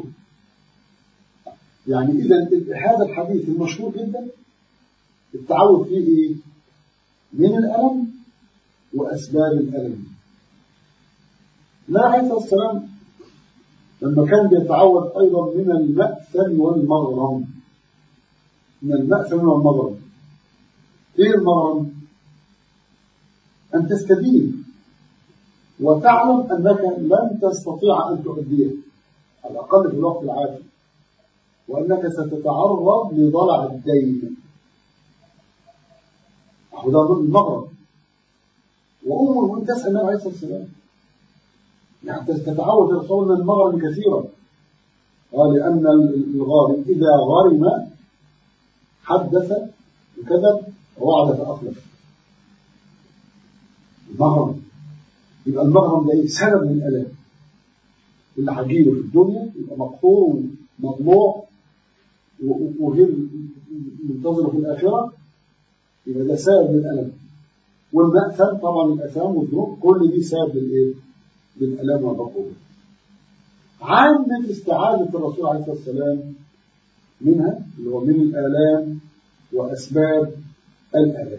يعني إذا هذا الحديث المشهور جدا التعود فيه إيه؟ من الألم وأسباب الألم لا عليه السلام لما كان بيتعود أيضا من المأثم والمغرم من المأثم والمغرم إيه المغرم؟ أن تستدين وتعلم أنك لن تستطيع أن تؤديه على الأقل في الوقت العاجل وأنك ستتعرض لضلع الدين وده ضمن المغرب وأم المؤمنين تسأل النبي عليه الصلاة والسلام يعني تتعود الرسول من المغرب كثيرا قال لأن الغارم إذا غرم حدث وكذب ووعد فأخلف المغرم يبقى المغرم ده ايه سبب من الالام اللي هجيله في الدنيا يبقى مقهور ومطموع وغير منتظره في الاخره يبقى ده سبب من الالم والمأثم طبعا الاثام والذنوب كل دي سبب للايه؟ للالام والعقوبه. عامة استعاذة الرسول عليه الصلاة والسلام منها اللي هو من الآلام وأسباب الآلام.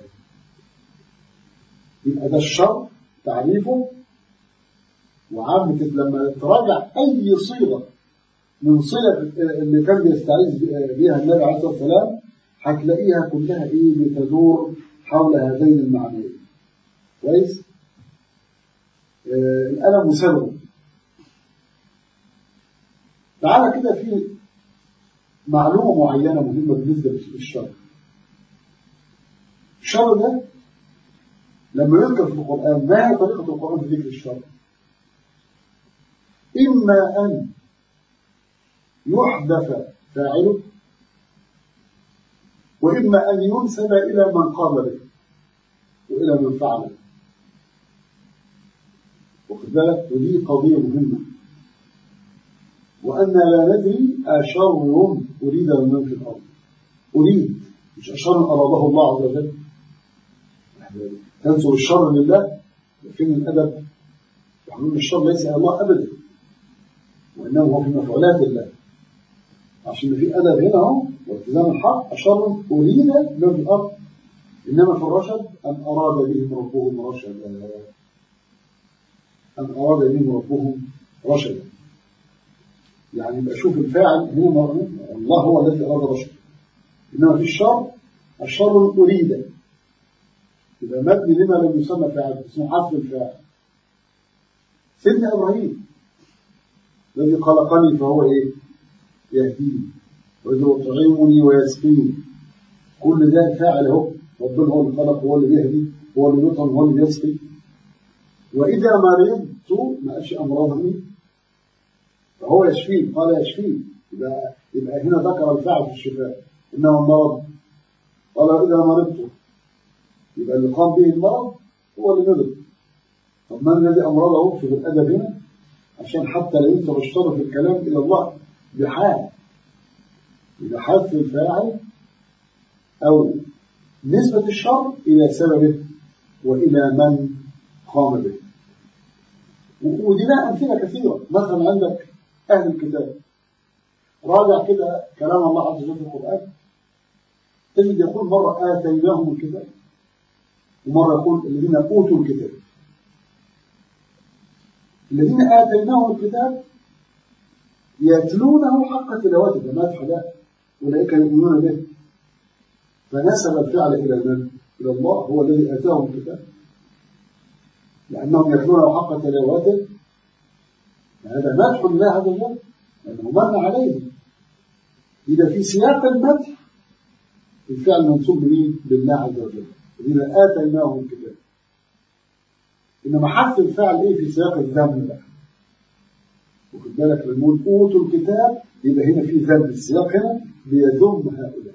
يبقى ده الشر تعريفه وعامة لما تراجع أي صيغة من صيغ اللي كان بيستعيذ بها النبي عليه الصلاة والسلام هتلاقيها كلها إيه بتدور حول هذين المعنيين كويس؟ آه الألم وسببه تعالى كده في معلومة معينة مهمة بالنسبة للشر الشر ده لما يذكر في القرآن ما هي طريقة القرآن في ذكر الشر إما أن يحدث فاعله وإما أن ينسب إلى من قام به وإلى من فعله واخد بالك ودي قضية مهمة وأن لا ندري أشر أريد من في الأرض أريد مش أشر أراده الله عز وجل تنسب الشر لله فين الأدب وحلول الشر ليس الله أبدا وإنما هو في مفعولات الله عشان في أدب هنا اهو والتزام الحق أشر أريد من في الأرض إنما في الرشد أن أراد بهم ربهم رشدا أن أراد بهم ربهم رشدا يعني يبقى شوف الفاعل هنا مرة الله هو الذي أراد رشدا إنما في الشر الشر أريد يبقى مبني لما لم يسمى فاعل اسمه حذف الفاعل سيدنا ابراهيم الذي خلقني فهو ايه يهديني وإذا يطعمني ويسقيني كل ده فاعل اهو ربنا هو اللي خلق هو اللي بيهدي هو اللي يطعم هو اللي بيسقي واذا مرضت ما قالش امراضني فهو يشفين قال يشفين يبقى يبقى هنا ذكر الفاعل في الشفاء انه المرض قال اذا مرضت يبقى اللي قام به المرض هو اللي مرض طب من الذي امرضه في الادب هنا عشان حتى لا ينسب الشر في الكلام الى الله بحال يبقى حذف الفاعل او نسبة الشر إلى سببه وإلى من قام به ودي لها أمثلة كثيرة مثلا عندك أهل الكتاب راجع كده كلام الله عز وجل في القرآن تجد يقول مرة آتيناهم الكتاب ومرة يقول الذين أوتوا الكتاب الذين آتيناهم الكتاب يتلونه حق تلاوته ده مدح ده أولئك يؤمنون به فنسب الفعل إلى من؟ إلى الله هو الذي آتاهم الكتاب لأنهم يتلونه حق تلاوته هذا مدح لله عز وجل لأنه من عليه إذا في سياق المدح الفعل منصوب بمين؟ بالله عز وجل الذين آتيناهم الكتاب إنما حذف الفعل إيه في سياق الذم بقى واخد بالك لما نقول أوتوا الكتاب يبقى هنا في ذم السياق هنا بيذم هؤلاء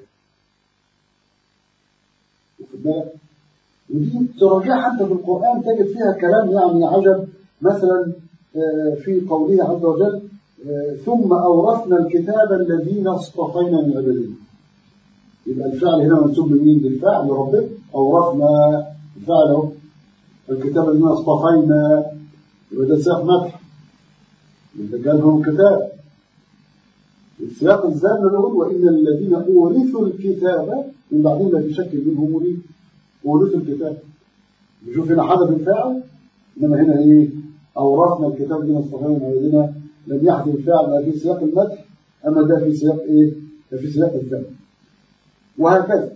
واخد بالك ودي تراجعها حتى في القرآن تجد فيها كلام يعني عجب مثلا في قوله عز وجل آه، ثم أورثنا الكتاب الذين اصطفينا من عبادنا يبقى الفعل هنا منسوب لمين للفعل لربنا أورثنا الفعل اهو الكتاب الذين اصطفينا يبقى ده سياق مدح يبقى جالهم كتاب السياق الزاد نقول وإن الذين أورثوا الكتاب من بعدين لا يشكل منهم مريد أورثوا الكتاب نشوف هنا حدث الفاعل إنما هنا إيه أورثنا الكتاب دي اصطفينا من عبادنا لم يحدث الفعل لا في سياق المدح أما ده في سياق إيه؟ ده في سياق الذم وهكذا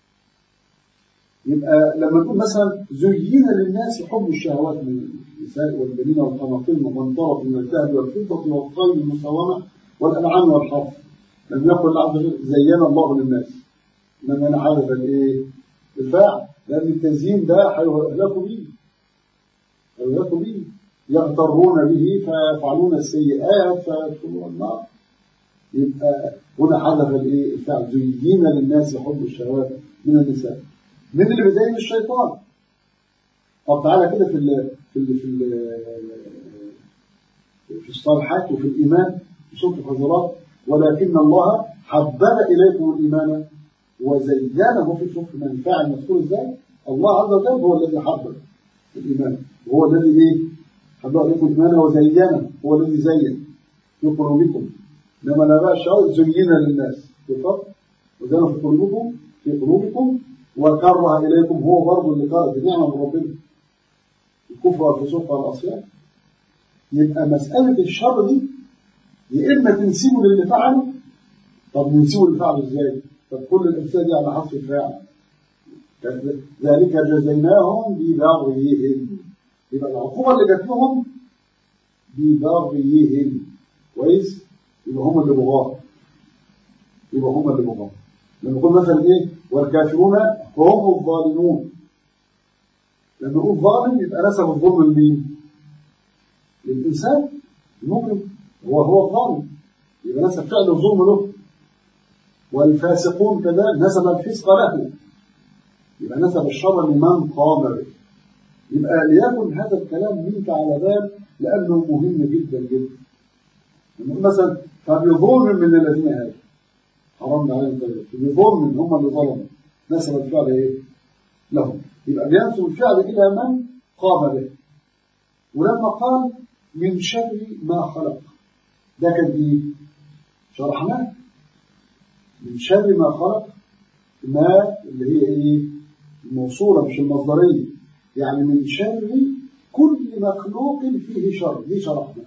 يبقى لما نقول مثلا زين للناس حب الشهوات من النساء والبنين والقناطير المقنطرة من الذهب والفضة والخيل المسومة والأنعام والحرث لم يقل العبد غير زين الله للناس إنما أنا عارف الإيه؟ الفاعل لأن التزيين ده هيهلكوا به هيهلكوا به يغترون به فيفعلون السيئات فيدخلون النار يبقى هنا حدث الايه الفعل زين للناس حب الشهوات من النساء من اللي بيزين الشيطان طب تعالى كده في ال في ال في ال في الصالحات وفي الايمان في سوره الحجرات ولكن الله حبب اليكم الايمان وزينه في سوره من الفاعل مذكور ازاي الله عز وجل هو الذي حبب الايمان وهو الذي ايه حبب اليكم الايمان وزينه هو الذي زين في قلوبكم لما لا بقى الشهوات زين للناس بالفضل وزين في قلوبكم في قلوبكم وكره إليكم هو برضه اللي كره بنعمة من ربنا الكفر والفسوق والعصيان يبقى مسألة الشر دي يا إما تنسبه للي فعله طب ننسبه للي فعله إزاي؟ طب كل الأمثلة دي على حرف الفاعل ذلك جزيناهم ببغيهم يبقى العقوبة اللي جات لهم ببغيهم كويس؟ يبقى هم اللي بغاه يبقى هم اللي بغاه لما نقول مثلا ايه والكافرون هم الظالمون لما نقول ظالم يبقى نسب الظلم لمين للانسان الممكن هو هو الظالم يبقى نسب فعل الظلم له والفاسقون كذا نسب الفسق له يبقى نسب الشر لمن قام به يبقى ليكن هذا الكلام منك على بال لانه مهم جدا جدا نقول مثلا فبظلم من الذين هاجروا حرمنا عليهم طيب بظلم هم اللي ظلموا نسب الفعل ايه لهم يبقى بينسب الفعل الى من قام به ولما قال من شر ما خلق ده كان ايه شرحناه من شر ما خلق ما اللي هي ايه الموصوله مش المصدريه يعني من شر كل مخلوق فيه شر دي شرحناه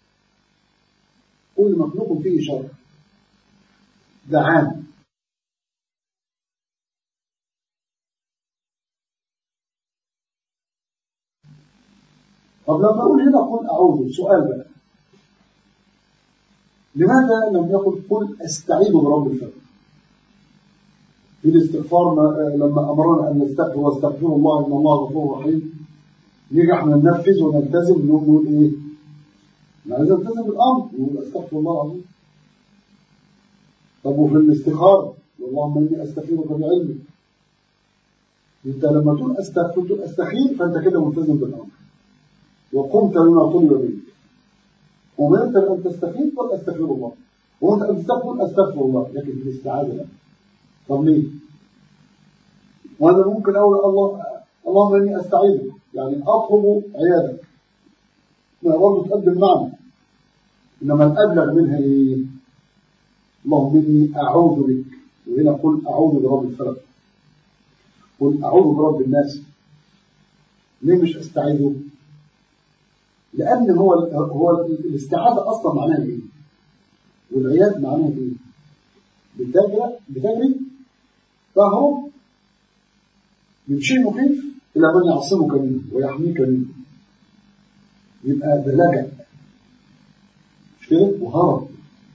كل مخلوق فيه شر ده عام طب لما أقول هنا قل أعوذ سؤال بقى لماذا لم يقل قل أستعيذ برب الفلق في الاستغفار لما أمرنا أن نستغفر واستغفر الله إن الله غفور رحيم نيجي احنا ننفذ ونلتزم نقول إيه؟ لازم نلتزم بالأمر نقول أستغفر الله العظيم طب وفي الاستخارة اللهم إني أستخيرك بعلمك أنت لما تقول أستغفر تقول أستخير فأنت كده ملتزم بالأمر وقمت بما طلب منك ومنت أن تستخير قل أستغفر الله وأنت أن تستغفر أستغفر الله لكن في الاستعاذة لا طب ليه؟ وأنا ممكن أقول الله اللهم إني أستعيذك يعني أطلب عيادك ما برضه تقدم معنى إنما الأبلغ منها إيه؟ اللهم إني أعوذ بك وهنا قل أعوذ برب الفلق قل أعوذ برب الناس ليه مش أستعيذه لأن هو هو الاستعاذة أصلا معناها إيه والعياذ معناها إيه بتجري بتجري تهرب من شيء مخيف إلى من يعصمك منه ويحميك منه يبقى ده لجأ مش كده وهرب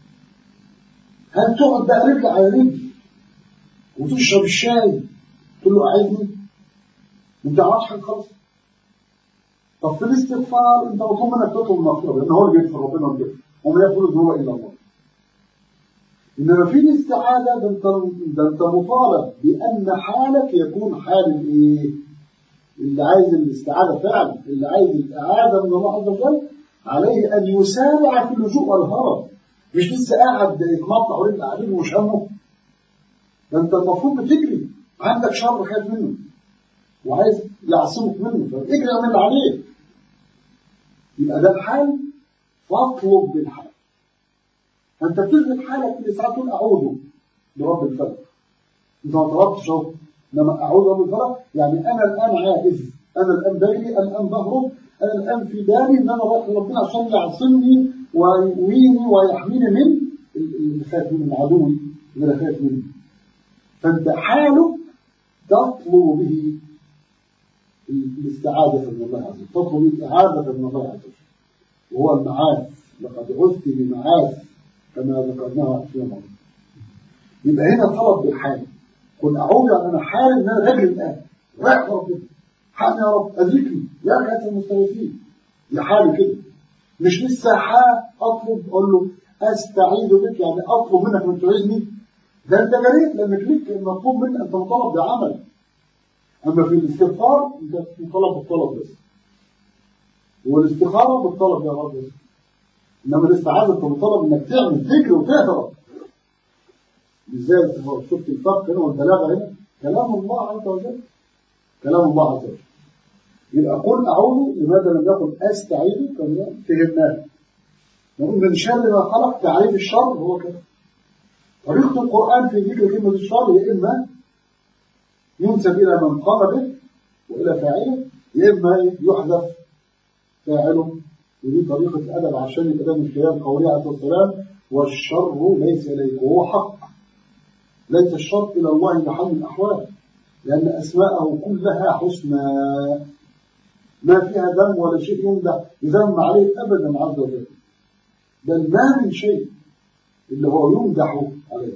هل تقعد بقى رجل على رجل وتشرب الشاي تقول له أعيدني انت عارف حاجه خالص طب في الاستغفار انت مطلوب منك تطلب المغفره لان هو اللي بيغفر ربنا بيغفر وما يغفر الذنوب الا الله انما في الاستعاذه ده انت ده انت مطالب بان حالك يكون حال الايه؟ اللي عايز الاستعاذه فعلا اللي عايز الاعاذه من الله عز وجل عليه أن يسارع في اللجوء والهرب مش لسه قاعد يتمطع ورجل قاعدين ومش همه ده انت المفروض بتجري عندك شر خايف منه وعايز يعصمك منه فاجري اعمل اللي عليك يبقى ده الحال فاطلب بالحال انت بتثبت حالك في ساعات تقول اعوذ برب الفلق انت ما طلبتش اهو انما اعوذ برب الفلق يعني انا الان عائز انا الان بجري انا الان بهرب انا الان في داري ان انا رايح لربنا عشان يعصمني ويقويني ويحميني من اللي خايف من عدوي اللي خايف منه فانت حالك تطلب به الاستعاذة من الله عز وجل تطلب الإعاذة من الله عز وجل وهو المعاذ لقد عزت بمعاذ كما ذكرناها في مرة يبقى هنا طلب بالحال قل أعوذ أن أنا حال أن أنا رجل الآن رايح ربنا حال يا رب أدركني يا كاتب المستغيثين يا حالي كده مش لسه حال أطلب أقول له أستعيذ بك يعني أطلب منك من تعيذني ده أنت جريت لأنك ليك المطلوب منك أنت مطالب بعمل أما في الاستغفار أنت مطالب بالطلب بس والاستخارة بالطلب يا رب بس إنما الاستعاذة أنت مطالب إنك تعمل فكر وتهرب ازاي الاستخارة شفت الفرق هنا والبلاغة هنا كلام الله عز وجل كلام الله عز وجل يبقى قل أعوذ لماذا لم يقل أستعيذ كما فهمناه نقول من شر ما خلق تعريف الشر هو كده طريقة القرآن في ذكر كلمة الشر يا إما ينسب إلى من قام به وإلى فاعله يا إما يحذف فاعله ودي طريقة الأدب عشان يبقى ده مش كلام قولي عليه السلام والشر ليس إليك وهو حق ليس الشر إلى الله بحال الأحوال لأن أسماءه كلها حسنى ما فيها ذم ولا شيء يمدح يذم عليه أبدا عز وجل بل ما من شيء اللي هو يمدح عليه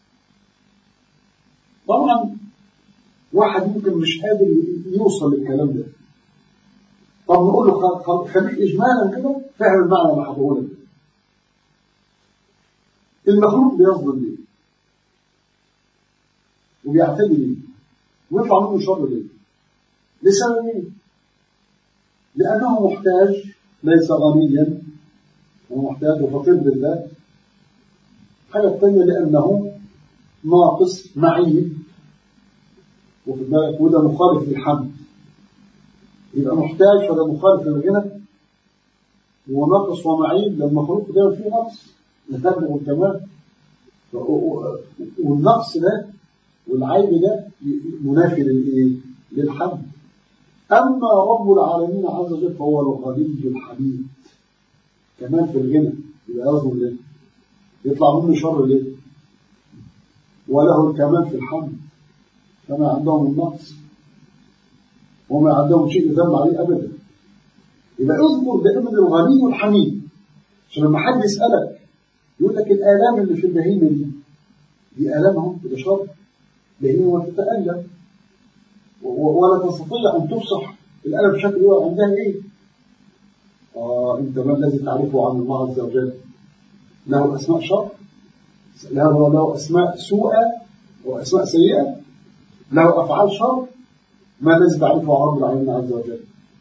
طبعا واحد ممكن مش قادر يوصل للكلام ده طب نقول له خليك اجمالا كده فهم المعنى اللي هقوله لك المخلوق بيظلم ليه وبيعتدي ليه ويطلع منه شر ليه لسببين لانه محتاج ليس غنيا هو محتاج وفقير بالذات الحاجه الثانيه لانه ناقص معيب وفي بالك وده مخالف للحمد يبقى محتاج فده مخالف للغنى وناقص ومعيب للمخلوق ده فيه نقص الهدم والكمال والنقص ده والعيب ده منافي للايه؟ للحمد اما رب العالمين عز وجل فهو الغني الحميد كمان في الغنى يبقى يظلم ليه؟ يطلع منه شر ليه؟ وله الكمال في الحمد فما عندهم النقص وما عندهم شيء يذم عليه ابدا يبقى اذكر دائما الغني الحميد عشان لما حد يسالك يقول لك الالام اللي في البهيمه دي دي الامهم ده شر بهيمه تتالم ولا تستطيع ان تفصح الالم بشكل هو عندها ايه؟ اه انت ما الذي تعرفه عن الله عز وجل؟ له اسماء شر له له اسماء سوء واسماء سيئه له أفعال شر ما الذي تعرفه عن رب العالمين عز وجل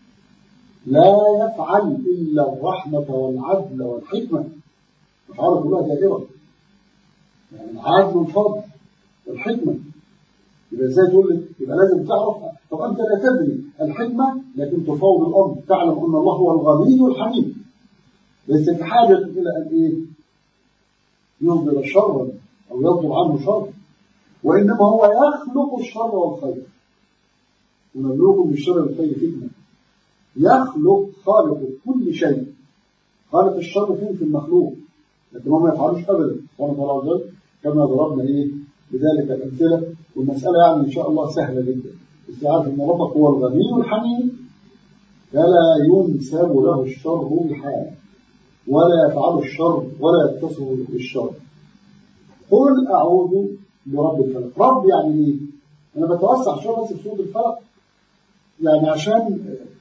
لا يفعل إلا الرحمة والعدل والحكمة أفعاله كلها دائرة يعني العدل والفضل والحكمة يبقى ازاي تقول لي يبقى لازم تعرف طب أنت لا تدري الحكمة لكن تفاوض الأمر تعلم أن الله هو الغني الحميد ليس في حاجة إلى أن إيه يصدر شرا أو يصدر عنه شر وإنما هو يخلق الشر والخير ونبلوكم بالشر والخير فتنة يخلق خالق كل شيء خالق الشر فين في المخلوق لكن هو ما يفعلوش أبدا سبحانه وتعالى عز كما ضربنا إيه بذلك الأمثلة والمسألة يعني إن شاء الله سهلة جدا استعاذ أن ربك هو الغني الحميد فلا ينسب له الشر بحال ولا يفعل الشر ولا يتصف بالشر قل أعوذ برب الفلق رب يعني ايه انا بتوسع شويه بس في سوره الفلق يعني عشان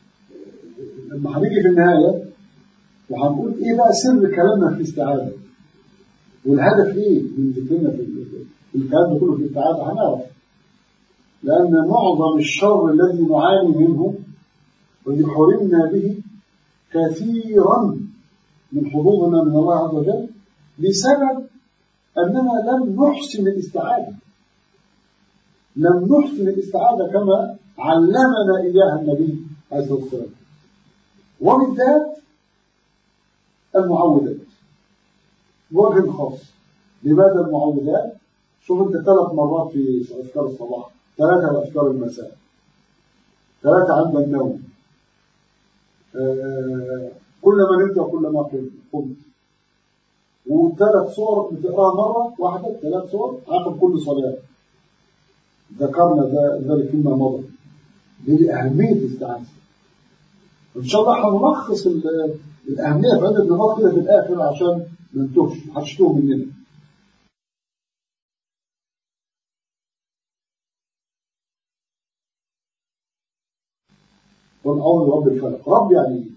لما هنيجي في النهايه وهنقول ايه بقى سر كلامنا في الاستعاذه والهدف ايه من ذكرنا في الكلام ده كله في الاستعاذه هنعرف لان معظم الشر الذي نعاني منه والذي حرمنا به كثيرا من حظوظنا من الله عز وجل بسبب أننا لم نحسن الاستعاذة لم نحسن الاستعاذة كما علمنا إياها النبي عليه الصلاة والسلام وبالذات المعوذات بوجه خاص لماذا المعوذات شوف انت ثلاث مرات في أذكار الصباح ثلاثة في أذكار المساء ثلاثة عند النوم آه كل ما نمت وكل ما قمت وثلاث صور بتقراها مرة واحدة ثلاث صور عقب كل صلاة ذكرنا ذلك فيما مضى دي أهمية الاستعاذة إن شاء الله هنلخص الأهمية في عدة نقاط كده في الآخر عشان ما نتوهش محدش مننا قل أعوذ برب الفلق رب يعني ايه؟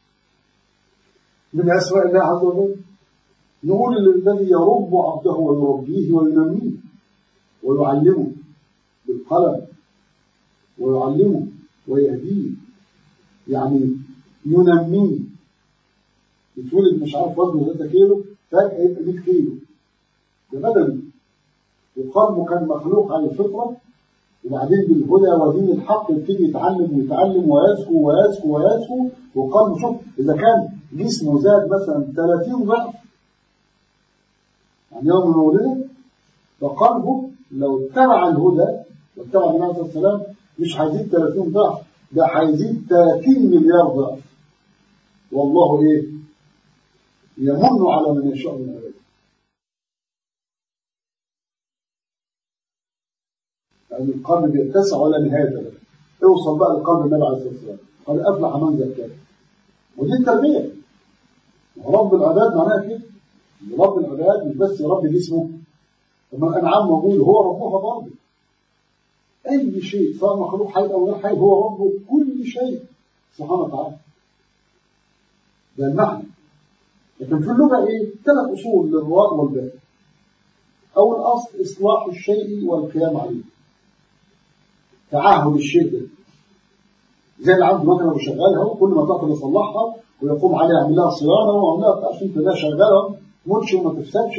من أسماء الله عز وجل نقول الذي يرب عبده ويربيه وينميه ويعلمه بالقلم ويعلمه ويهديه يعني ينميه يتولد مش عارف وزنه 3 كيلو فجأة يبقى 100 كيلو ده بدني وقلبه كان مخلوق على الفطرة وبعدين بالهدى ودين الحق يبتدي يتعلم ويتعلم ويزكو ويزكو ويزكو وقلبه شوف إذا كان جسمه زاد مثلا 30 ضعف عن يوم مولده فقلبه لو اتبع الهدى واتبع النبي عليه السلام مش هيزيد 30 ضعف ده هيزيد 30 مليار ضعف والله ايه يمن على من يشاء من عباده يعني القلب بيتسع ولا نهايه له اوصل بقى لقلب النبي عليه الصلاه والسلام قد افلح من زكاه ودي التربيه رب العباد معناها كده رب العباد مش بس رب جسمه لما الانعام موجود هو ربها برضه اي شيء سواء مخلوق حي او غير حي هو رب كل شيء سبحانه وتعالى ده المعنى لكن في اللغه ايه ثلاث اصول للراء والباء اول اصل اصلاح الشيء والقيام عليه تعهد الشيء ده زي اللي عنده مكنه وشغالها وكل ما تعطل يصلحها ويقوم عليها يعمل لها صيانه ويعمل لها بتاع انت ده شغاله تموتش وما تفسدش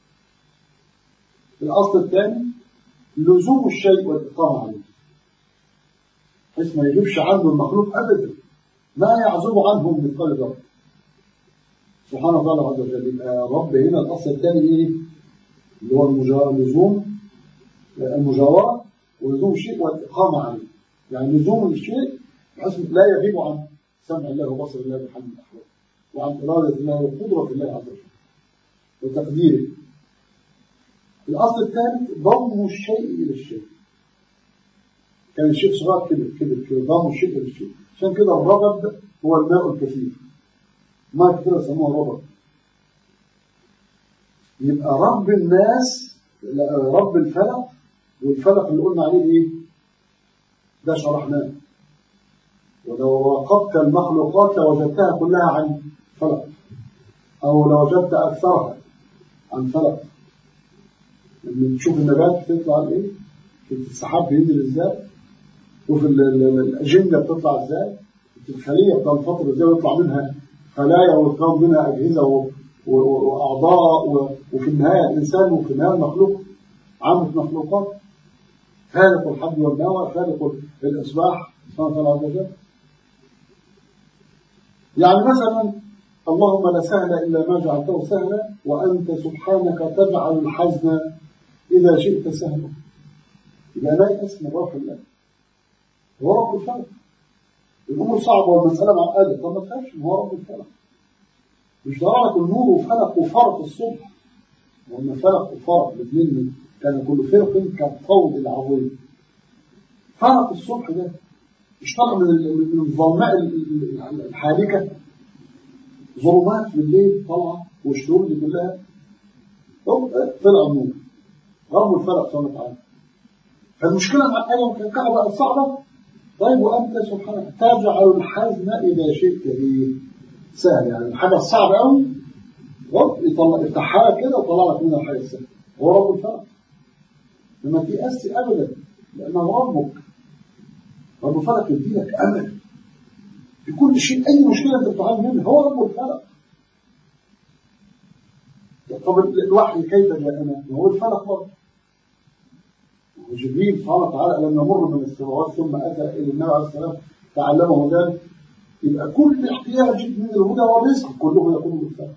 الاصل الثاني لزوم الشيء والاقامه عليه بحيث ما يجيبش عنه المخلوق ابدا ما يعزب عنه من مثقال ذره سبحانه وتعالى عز وجل يبقى رب هنا الاصل الثاني ايه اللي هو اللزوم المجاوره ولزوم الشيء والاقامه عليه يعني لزوم الشيء بحيث لا يغيب عن سمع الله وبصر الله بحمد الاحوال وعن اراده الله وقدره الله عز وجل وتقديره الأصل الثالث ضم الشيء إلى الشيء كان الشيء صغير كده كده كده ضم الشيء إلى الشيء عشان كده الرغب هو الماء الكثير ما كتير يسموه رغب يبقى رب الناس رب الفلق والفلق اللي قلنا عليه ايه ده شرحناه ولو راقبت المخلوقات لوجدتها كلها عن فلق او لوجدت اكثرها عن فلق لما تشوف النبات بتطلع ايه شوف السحاب بينزل ازاي شوف الاجنده بتطلع ازاي الخليه بتنفطر ازاي ويطلع منها خلايا ويتكون منها اجهزه واعضاء وفي النهايه الانسان وفي النهايه المخلوق عامه مخلوقات خالق الحب والنوى خالق الاصباح سبحانه وتعالى عز وجل يعني مثلا اللهم لا سهل الا ما جعلته سهلا وانت سبحانك تجعل الحزن إذا شئت سهلا يبقى لا يأس من روح الله هو رب الفلق الأمور صعبة والمسألة معقدة طب ما تخافش هو رب الفلق مش ضررك النور وفلق وفرق الصبح وأن فلق وفرق الاثنين كان كل فرق كالطود العظيم فرق الصبح ده اشتغل من من الظلماء الحالكة ظلمات بالليل طالعة والشهور دي كلها طلع النور رب الفلق سبحانه وتعالى فالمشكلة مع الآية ممكن الكعبة الصعبة طيب وأنت سبحانه تجعل الحزن إذا شئت إيه سهل يعني الحاجة الصعبة قوي رب يطلع يفتحها كده وطلع لك منها الحاجة السهلة هو رب الفلق لما تيأس أبدا لأنه ربك رب الفلق يديلك أمل في كل شيء أي مشكلة أنت بتعاني منها هو رب الفلق طب الوحي كيف جاءنا؟ هو الفلق برضه وجبريل سبحانه وتعالى لما مر من السماوات ثم اتى الى النبي عليه السلام تعلمه ذلك يبقى كل احتياج من الهدى والرزق كله يكون بالفلق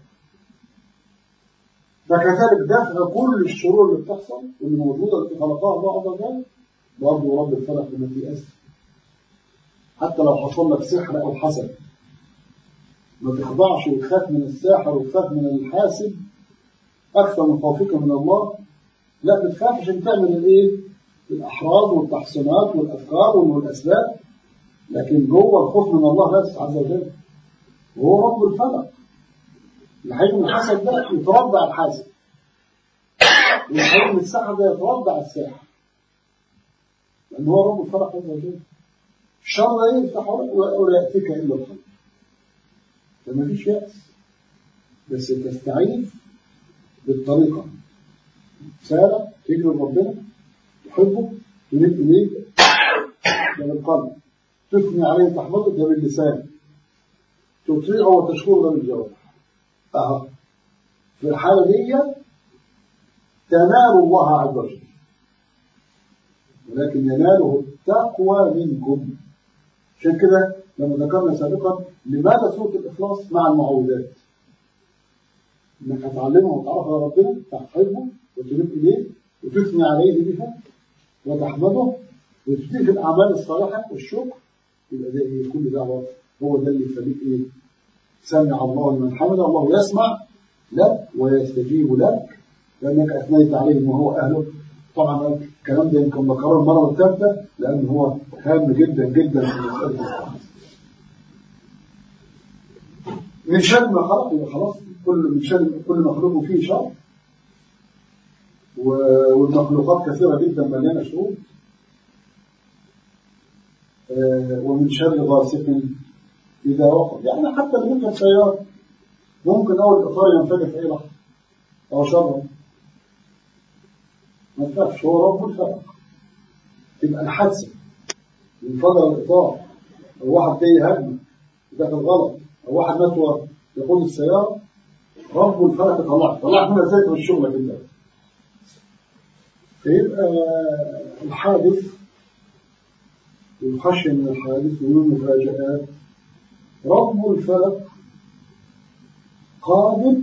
فكذلك دفع كل الشرور اللي بتحصل واللي موجوده التي خلقها الله عز وجل برضه رب الفلق التي اسر حتى لو حصل لك سحر او حسد ما تخضعش وتخاف من الساحر وتخاف من الحاسد اكثر من خوفك من الله لا بتخاف عشان تعمل الايه الاحراز والتحصينات والافكار والاسباب لكن جوه الخوف من الله بس عز وجل وهو رب الفلق الحي من الحسد ده يتربع الحاسد والحي من السحر ده يتربع الساحر لأن هو رب الفلق عز وجل الشر لا يفتح ولا يأتيك إلا الخير فما فيش يأس بس تستعين بالطريقة سارة تجري ربنا تحبه تمد إليه ده بالقلب تثني عليه تحمده ده باللسان تطيعه وتشكره ده بالجوارح أهو في الحالة دي تنال الله عز وجل ولكن يناله التقوى منكم عشان كده لما ذكرنا سابقا لماذا سورة الإخلاص مع المعوذات إنك هتعلمه وتعرف على ربنا تحبه وتريد إليه وتثني عليه بها وتحمده وتبتدي في الأعمال الصالحة والشكر يبقى ده إيه كل ده هو ده اللي يخليك إيه سمع الله لمن حمده الله يسمع لك ويستجيب لك لأنك أثنيت عليه ما هو أهله طبعا الكلام ده يمكن بكرره المرة الثالثة لأن هو هام جدا جدا في مسألة الاستعاذة من شر ما خلق يبقى خلاص كل من شر كل مخلوق فيه شر والمخلوقات كثيرة جدا مليانة شرور ومن شر غاسق إذا وقف يعني حتى اللي يركب سيارة ممكن أول الإطار ينفجر في أي لحظة أو شر ما تخافش هو رب الفلق تبقى الحادثة ينفجر الإطار أو واحد جاي هجمة داخل غلط أو واحد مات يقود السيارة رب الفلق طلعك طلعك منها ازاي من الشغل بالله فيبقى الحادث والخشية من الحادث ومن المفاجآت رب الفلق قادر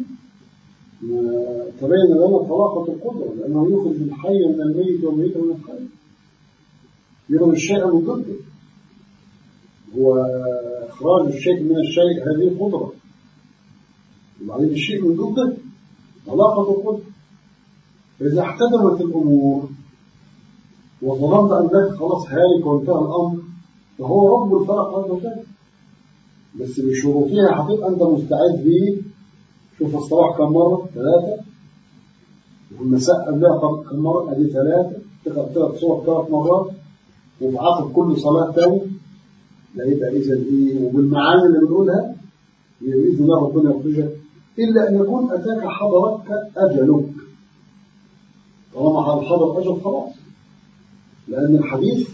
تبين لنا طلاقة القدرة لأنه يخرج الحي من الميت والميت من الحي يخرج الشيء من ضده هو إخراج الشيء من الشيء هذه قدرة وبعدين الشيء من ضده طلاقة القدرة فإذا احتدمت الأمور وظننت أنك خلاص هالك وانتهى الأمر فهو رب الفلق عز وجل بس بشروطها هتبقى أنت مستعد بيه شوف الصباح كم مرة ثلاثة والمساء قبلها كم مرة أدي ثلاثة تقرأ ثلاث صور ثلاث مرات وفي عقب كل صلاة تاني لا يبقى إذا إيه وبالمعاني اللي بنقولها يبقى بإذن الله ربنا يخرجك إلا أن يكون أتاك حضرتك أجلك طالما حضر أجل خلاص لأن الحديث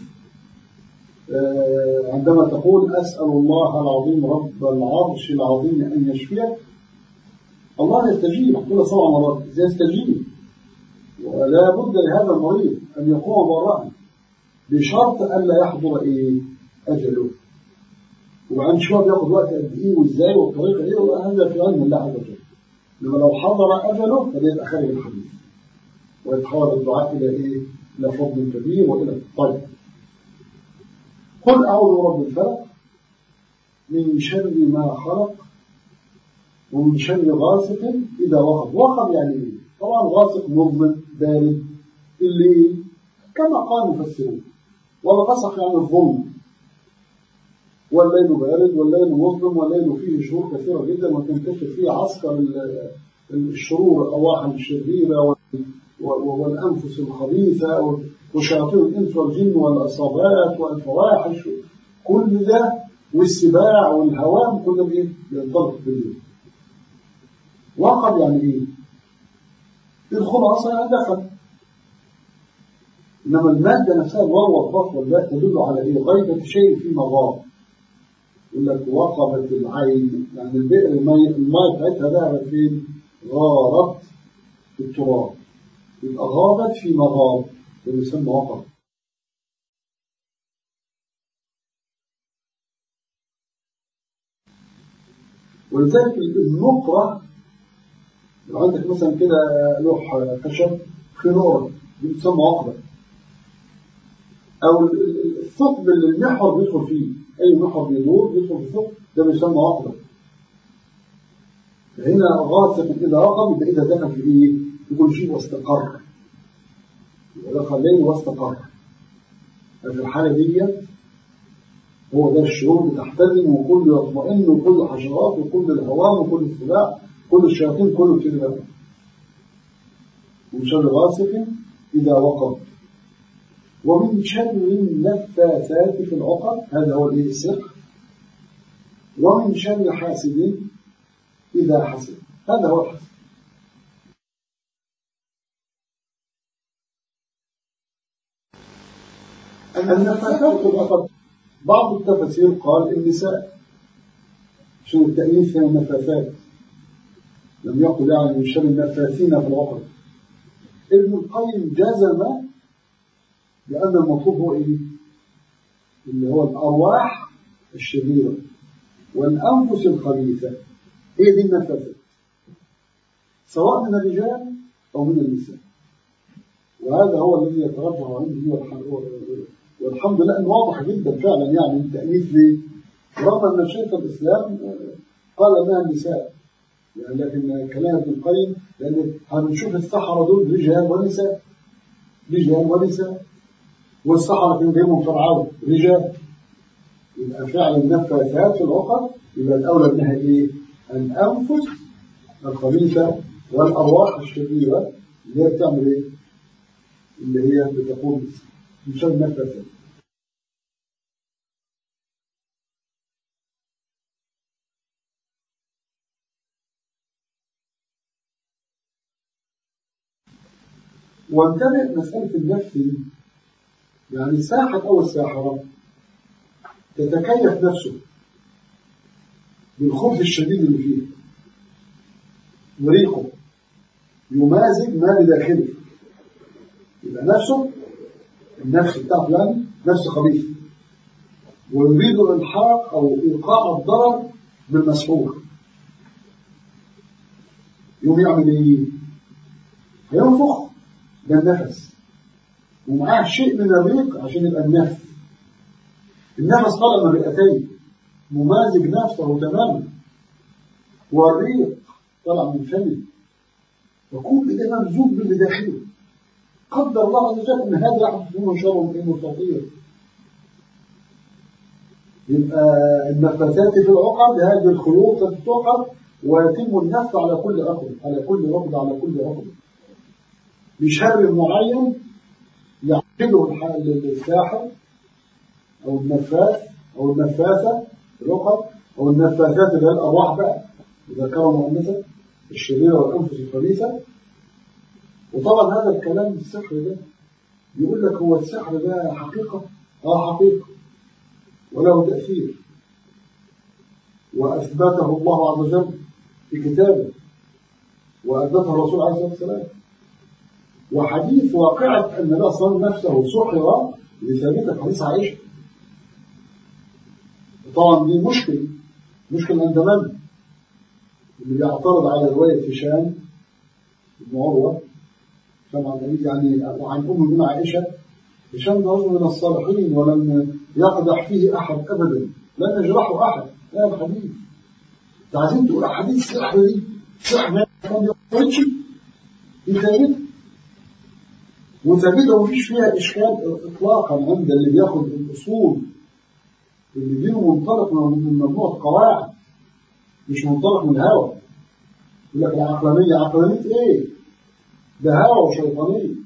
عندما تقول أسأل الله العظيم رب العرش العظيم أن يشفيك الله يستجيب كل سبع مرات يستجيب ولا بد لهذا المريض أن يقوم بوراءه بشرط ألا يحضر إيه أجله وعن شوية بياخد وقت قد إيه وإزاي والطريقة إيه وهذا في علم الله عز وجل لما لو حضر أجله فده يبقى خارج الحديث ويتحول الدعاء إلى إيه إلى فضل كبير وإلى طيب قل أعوذ برب الفلق من شر ما خلق ومن شر غاسق إذا وقب وقب يعني إيه؟ طبعا غاسق مظلم بارد اللي كما قال المفسرون والغسق يعني الظلم والليل بارد والليل مظلم والليل فيه شرور كثيرة جدا وتنتشر فيه عسكر الشرور الأواحل الشريرة والأنفس الخبيثة وشياطين الإنس والجن والعصابات والفواحش كل ده والسباع والهوام كل ده بإيه؟ بينطلق بالليل وقب يعني إيه؟ الخلاصة يعني دخل إنما المادة نفسها الواو والضغط والباء تدل على إيه؟ غيبة شيء في مضار يقول لك وقبت العين يعني البئر المية بتاعتها ذهبت فين؟ غارت التراب يبقى غابت في مغاب ده يسمى وقف ولذلك النقرة لو عندك مثلا كده لوح خشب في نقرة دي بتسمى عقبة أو الثقب اللي المحور بيدخل فيه أي محور بيدور بيدخل في الثقب ده بيسمى عقبة هنا غاصب إذا رقم يبقى إذا دخل في إيه؟ يكون شيء واستقر يبقى دخل ليل واستقر في الحالة دي هو ده الشعور بتحتزم وكل يطمئن وكل الحشرات وكل الهوام وكل السباع كل الشياطين كله كده بقى ومن شر غاسق إذا وقب ومن شر النفاثات في العقد هذا هو الايه السحر ومن شر حاسد إذا حسد هذا هو الحسد النفاثات في العقد بعض التفاسير قال النساء شو التأنيث من النفاثات لم يقل يعني من شر النفاثين في العقد ابن القيم جزم بأن المطلوب هو إيه؟ اللي هو الأرواح الشريرة والأنفس الخبيثة هي دي النفاثات سواء من الرجال أو من النساء وهذا هو الذي يترجح عندي والحمد لله أنه واضح جدا فعلا يعني التأنيث ليه؟ رغم أن شيخ الإسلام قال أنها النساء يعني لكن كلام ابن القيم لأن هنشوف السحرة دول رجال ونساء رجال ونساء والسحرة كانوا جايبهم فرعون رجال يبقى فعلا النفاثات في العقد يبقى الأولى منها إيه؟ الأنفس الخبيثة والأرواح الشريرة اللي هي بتعمل إيه؟ اللي هي بتقوم من شر النفاثات وانتبه مسألة النفس دي يعني ساحة أو الساحرة تتكيف نفسه بالخبث الشديد اللي فيه وريقه يمازج ما بداخله يبقى نفسه النفس بتاعته يعني نفس خبيث ويريد الإلحاق أو إيقاع الضرر بالمسحور يوم يعمل إيه؟ هينفخ ده النفس ومعاه شيء من الريق عشان يبقى النفس النفس طالع من الرئتين ممازج نفسه تماما والريق طالع من فمه وكل ده ممزوج باللي داخله قدر الله عز وجل ان هذا يحدث منه شر من خطير يبقى النفاثات في العقد هذه الخيوط التي تعقد ويتم النفس على كل عقد على كل عقد على كل عقد بشر معين يعقده الساحر او النفاث او النفاثه العقد او النفاثات اللي هي الارواح بقى ذكرها مؤنثه الشريره والانفس الخبيثه وطبعا هذا الكلام السحر ده بيقول لك هو السحر ده حقيقه اه حقيقه وله تاثير واثبته الله عز وجل في كتابه واثبته الرسول عليه الصلاه والسلام وحديث واقعة أن النبي صلى الله عليه وسلم نفسه سحر لثابتة حديث عائشة طبعا دي مشكلة مشكلة عند من؟ اللي بيعترض على رواية هشام بن عروة هشام عن النبي يعني عن أم من عائشة هشام ده رجل من الصالحين ولم يقدح فيه أحد أبدا لم يجرحه أحد هذا الحديث أنت عايزين تقول أحاديث سحر دي سحر ما يقدرش دي ثابتة وثابتة ومفيش فيها إشكال إطلاقا عند اللي بياخد الأصول اللي دينه منطلق من مجموعة قواعد مش منطلق من الهوى يقول لك العقلانية عقلانية إيه؟ ده هوى وشيطانية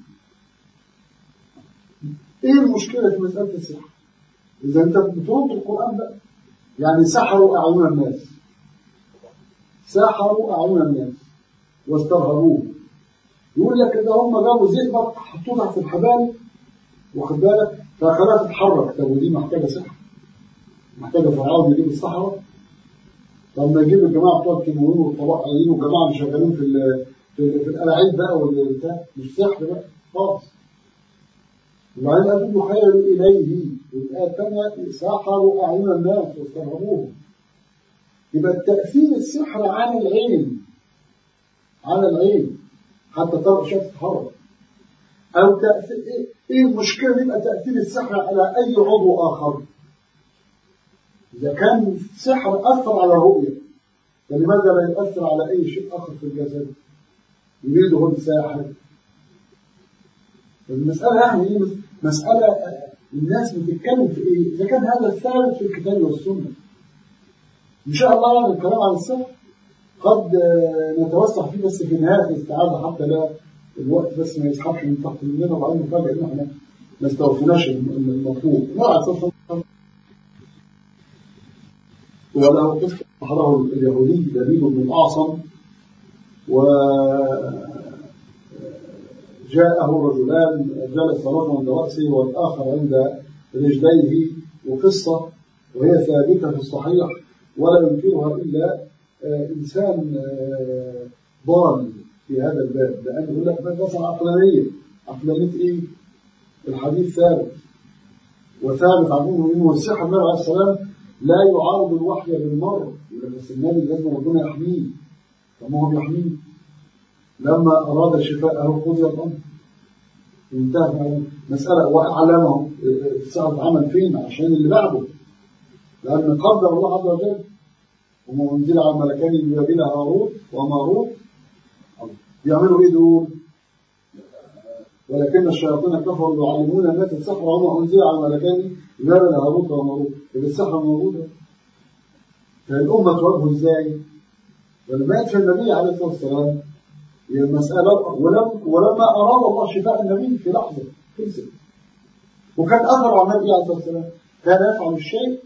إيه المشكلة في مسألة السحر؟ إذا أنت بترد القرآن بقى يعني سحروا أعين الناس سحروا أعين الناس واسترهبوه يقول لك ده هم جابوا زئبق حطوه تحت الحبال واخد بالك فخلاها تتحرك طب ودي محتاجه سحر محتاجه فرعون يجيب الصحراء طب ما يجيب الجماعه بتوع الكيماويين والطبقيين والجماعه اللي شغالين في في, في الألاعيب بقى والبتاع مش سحر بقى خالص وبعدين أبوه يخيل إليه والآية الثانية سحروا أعين الناس واسترهبوهم يبقى التأثير السحر عن العين على العين حتى ترى الشمس تتحرك أو تأثير إيه, إيه المشكلة يبقى تأثير السحر على أي عضو آخر إذا كان السحر أثر على الرؤية فلماذا لا يؤثر على أي شيء آخر في الجسد يريده الساحر المسألة يعني مسألة الناس بتتكلم في إيه إذا كان هذا الثابت في الكتاب والسنة إن شاء الله يعني الكلام عن السحر قد نتوسع فيه بس في نهاية الاستعاذة حتى لا الوقت بس ما يسحبش من تحت مننا وبعدين نفاجئ إن احنا ما استوفيناش المطلوب لا أساسا وله قصة أحضره اليهودي لبيب بن الأعصم وجاءه رجلان جلس رجل عند رأسه والآخر عند رجليه وقصة وهي ثابتة في الصحيح ولا ينكرها إلا إنسان ضال في هذا الباب لأنه يقول لك ده مثلا عقلانية عقلانية إيه؟ الحديث ثابت وثابت عنه إنه السحر النبي عليه السلام لا يعارض الوحي بالمر بس النبي لازم ربنا يحميه فما هو بيحميه لما أراد شفاءه قضي الأمر انتهى مسألة وأعلمه الساعة عمل فين عشان اللي بعده لأن قدر الله عز وجل وما أنزل على الملكين ببابل هاروت وماروت بيعملوا إيه دول؟ ولكن الشياطين كفروا يعلمون الناس السحر وما أنزل على الملكين ببابل هاروت وماروت إذا السحر موجودة فالأمة تواجهه إزاي؟ ولما يدفع النبي عليه الصلاة والسلام هي المسألة ولم ولما أراد الله شفاء النبي في لحظة خلصت وكان أثر على النبي عليه الصلاة والسلام كان يفعل الشيء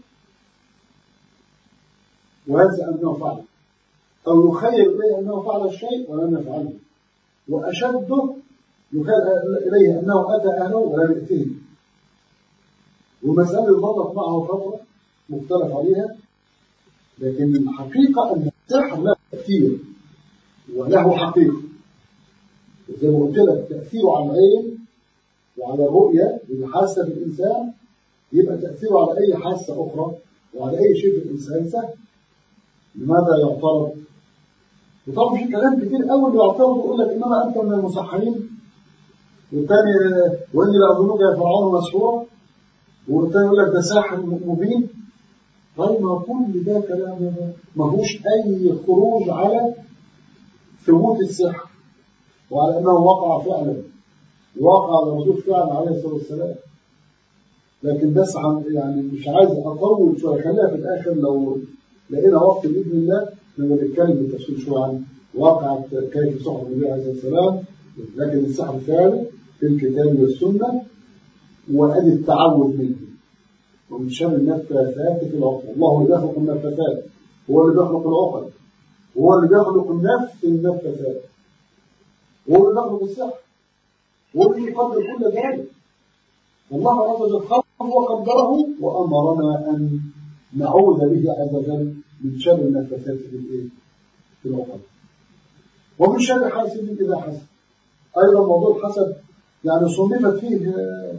وينسى أنه فعل أو يخيل إليه أنه فعل الشيء ولم يفعله وأشده يخيل إليه أنه أتى أهله ولم يأته والمسألة ظلت معه فترة مختلف عليها لكن الحقيقة أن السحر له تأثير وله حقيقة زي ما قلت لك تأثيره على العين وعلى الرؤية بالحاسة في الإنسان يبقى تأثيره على أي حاسة أخرى وعلى أي شيء في الإنسان سهل لماذا يعترض؟ وطبعا في كلام كتير قوي اللي يعترض ويقول لك إنما أنت من المسحرين والثاني وإني لأظنك يا فرعون مسحورا والثاني يقول لك ده ساحر مبين طيب ما كل ده كلام ما هوش أي خروج على ثبوت السحر وعلى أنه وقع فعلا وقع على ردود فعل عليه الصلاة والسلام لكن بس يعني مش عايز أطول شوية خليها في الآخر لو لقينا وقت بإذن الله نبقى نتكلم بالتفصيل شوية عن واقعة كيف صحب النبي عليه الصلاة والسلام لكن السحر ثابت في الكتاب والسنة وأدي التعود منه ومن شر النفاثات في العقد الله اللي بيخلق النفاثات هو اللي بيخلق العقد هو اللي بيخلق نفس النفاثات هو اللي بيخلق السحر هو اللي يقدر كل ذلك والله عز وجل خلقه وقدره وأمرنا أن نعوذ به عز وجل من شر النفاثات في الايه؟ في العقد ومن شر حاسد إذا حسد أيضا موضوع الحسد يعني صنفت فيه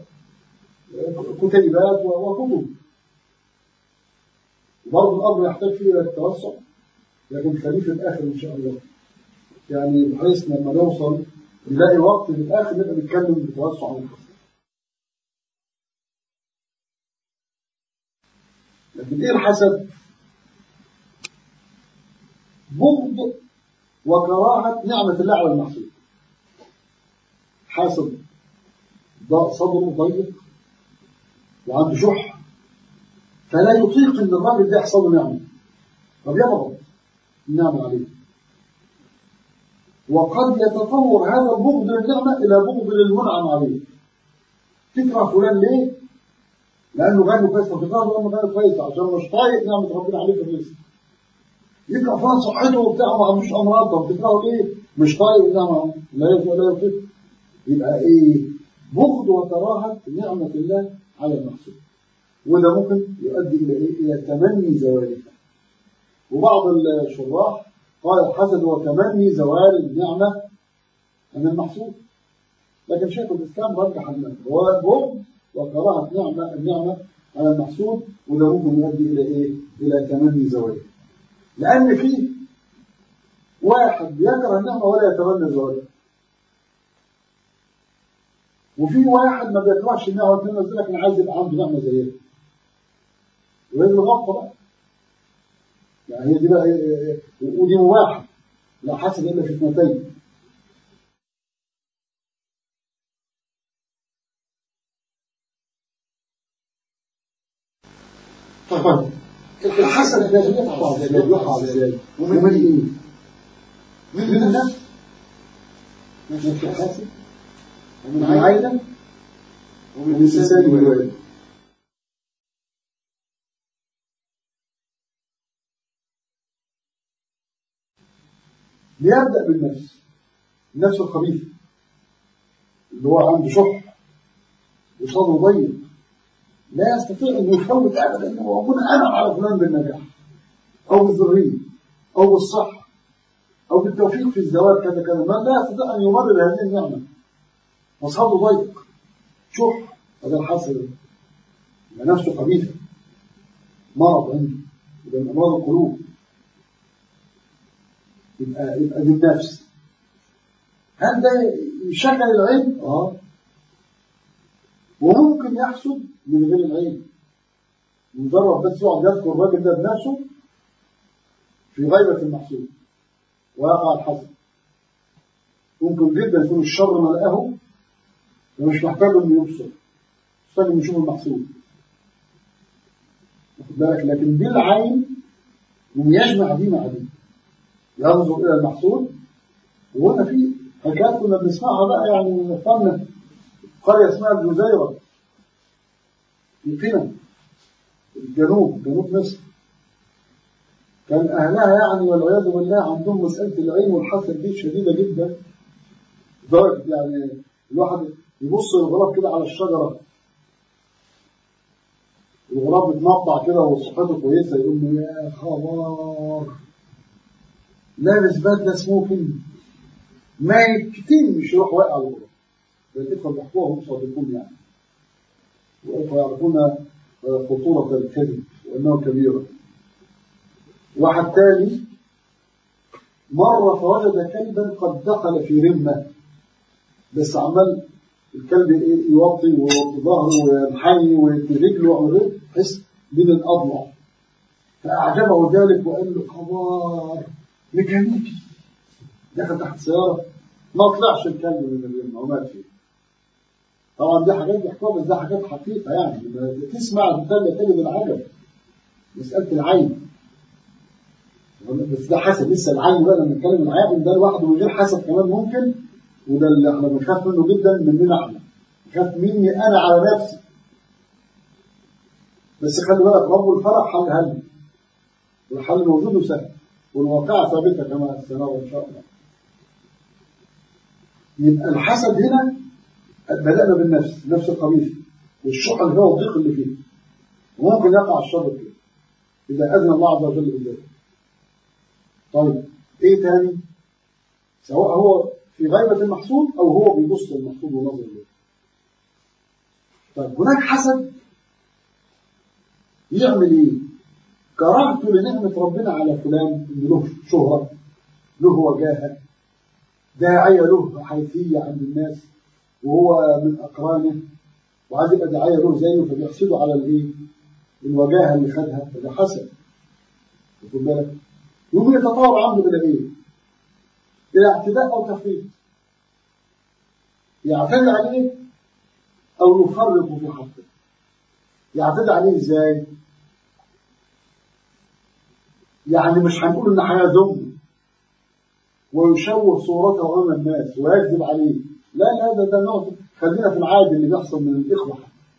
كتيبات وكتب برضه الأمر يحتاج فيه إلى التوسع لكن خليه في الآخر إن شاء الله يعني بحيث لما نوصل نلاقي وقت في الآخر نبقى نتكلم بالتوسع عن الحسد لكن إيه الحسد؟ بغض وكراهة نعمة الله على المحسود حاسد صدره ضيق وعنده شح فلا يطيق ان الراجل ده يحصل له نعمه فبيبغض النعمه عليه وقد يتطور هذا البغض للنعمه الى بغض للمنعم عليه تكره فلان ليه؟ لانه غني كويس فتكرهه لانه غني كويس عشان مش طايق نعمه ربنا عليه في الرزق يكره فلان صحته وبتاع ما عندوش امراض طب بتكرهه ليه؟ مش طايق النعمه لا لا يطيق يبقى ايه؟ بغض وكراهه نعمه الله على المحسوب وده ممكن يؤدي إلى إيه؟ إلى تمني زوالها وبعض الشراح قال الحسد هو تمني زوال النعمة عن المحصول لكن شيخ الإسلام رجح المنع هو بغض وكراهة نعمة النعمة على المحصول وده ممكن يؤدي إلى إيه؟ إلى تمني زواجه لأن في واحد بيكره النعمة ولا يتمنى زواجها وفي واحد ما بيكرهش النعمة ويتمنى لك أنا عايز يبقى عنده نعمة زيها وهي الغلطة بقى يعني هي دي بقى ودي مباحة لا حسد إلا في اثنتين طيب الحسد ده بيقطع ازاي بيقع ازاي ومن ايه من النفس نفس الحاسد ومن العائلة ومن الإنسان الوالد بيبدأ بالنفس النفس الخبيثة اللي هو عنده شح وصدره ضيق لا يستطيع أن يفوت أبدا أنه أكون أنا على فلان بالنجاح أو بالذرية أو بالصحة أو بالتوفيق في الزواج كذا كذا من لا يستطيع أن يمرر هذه النعمة وصدره ضيق شح هذا الحسد يبقى نفسه خبيثة مرض عنده يبقى من أمراض القلوب يبقى يبقى دي النفس هل ده شكل العين؟ اه وممكن يحسد من غير العين مجرد بس يقعد يذكر الراجل ده بنفسه في غيبة المحسود ويقع الحسد ممكن جدا يكون الشر ملأه ومش محتاج انه يبصر محتاج انه يشوف المحسود واخد بالك لكن دي العين يجمع دي مع دي ينظر الى المحسود وهنا في حكايات كنا بنسمعها بقى يعني فن قرية اسمها الجزيرة في قنا الجنوب جنوب مصر كان أهلها يعني والعياذ بالله عندهم مسألة العين والحسد دي شديدة جدا درجة يعني الواحد يبص الغراب كده على الشجرة الغراب بتنطع كده وصحته كويسة يقول له يا خبر لابس بدلة سموكينج ميت كتير مش يروح واقع على الغراب بيدخل بيحكوها هم صادقون يعني ويعرفون خطورة الكذب وأنه كبيرة واحد تاني مرة فوجد كلبا قد دخل في رمة بس عمال الكلب يوطي ويوطي ظهره وينحني ويتني رجله ويعمل حس من الأضلع فأعجبه ذلك وقال له خبر ميكانيكي دخل تحت السيارة ما طلعش الكلب من الرمة ومات فيه طبعا دي حاجات بيحكوها بس دي حاجات حقيقة يعني تسمع تتابع كلمة العجب مسألة العين بس ده حسب لسه العين بقى لما نتكلم العين ده لوحده من غير حسب كمان ممكن وده اللي احنا بنخاف منه جدا مننا احنا بنخاف مني انا على نفسي بس خلي بالك رب الفرح حل هل والحل موجود وسهل والواقعة ثابتة كما سنرى ان شاء الله يبقى الحسد هنا بدأنا بالنفس نفس الخبيث والشح اللي هو الضيق اللي فيه وممكن يقع الشر فيه إذا أذن الله عز وجل بذلك طيب إيه تاني سواء هو في غيبة المحصول أو هو بيبص للمحصول ونظر له طيب هناك حسد يعمل إيه كرهته لنعمة ربنا على فلان إن له شهرة له وجاهة داعية له حيثية عند الناس وهو من أقرانه وعايز يبقى داعية له زيه فبيحسده على الإيه؟ الوجاهة اللي خدها فده حسد واخد بالك؟ يقوم يتطور عنده إلى إيه؟ إلى اعتداء أو تفريط يعتدي عليه أو يفرط في حقه يعتدي عليه إزاي؟ يعني مش هنقول إن حياة ذنب ويشوه صورته أمام الناس ويكذب عليه لا لا ده ده نوع خلينا في العادي اللي بيحصل من الإخوة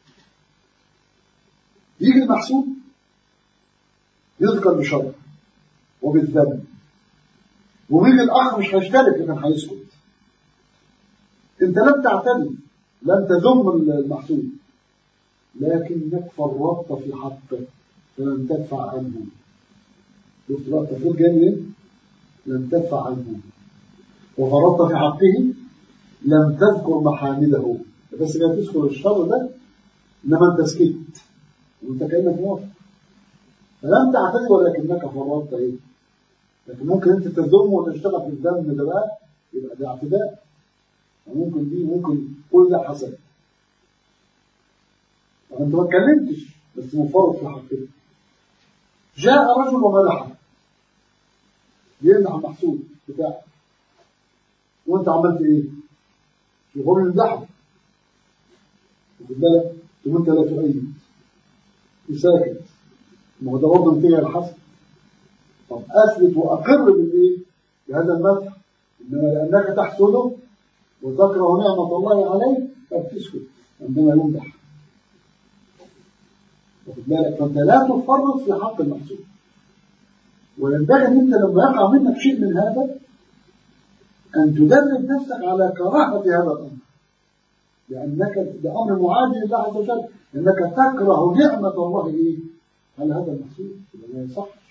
يجي المحسوب يذكر بشر وبالذنب ومين الأخ مش هيشترك لكن هيسكت أنت لم تعتدي لم تذم المحسوب لكنك فرطت في حقه فلم تدفع عنه شفت بقى التفريط جاي منين؟ لم تدفع عنه وفرطت في حقه لم تذكر محامده بس لا تذكر الشر ده إنما أنت سكت وأنت كأنك موافق فلم تعتدي ولكنك فرطت إيه لكن ممكن أنت تذم وتشتغل في الدم ده بقى يبقى ده اعتداء وممكن دي ممكن كل ده حسن أنت ما اتكلمتش بس مفرط في حقك جاء رجل ومدحه بيمدح المحسود بتاعه وانت عملت ايه؟ هو بيمدحه واخد بالك؟ ثم انت لا تؤيد وساكت ما هو ده برضه نتيجه الحسن طب اثبت واقر بالايه؟ بهذا المدح انما لانك تحسده وتكره نعمه الله عليك فبتسكت عندما يمدح واخد بالك فانت لا تفرط في حق المحسود وينبغي ان انت لما يقع منك شيء من هذا ان تدرب نفسك على كراهه هذا الامر لانك ده امر معادي لله عز وجل انك تكره نعمه الله ايه على هذا المحسود يبقى ما يصحش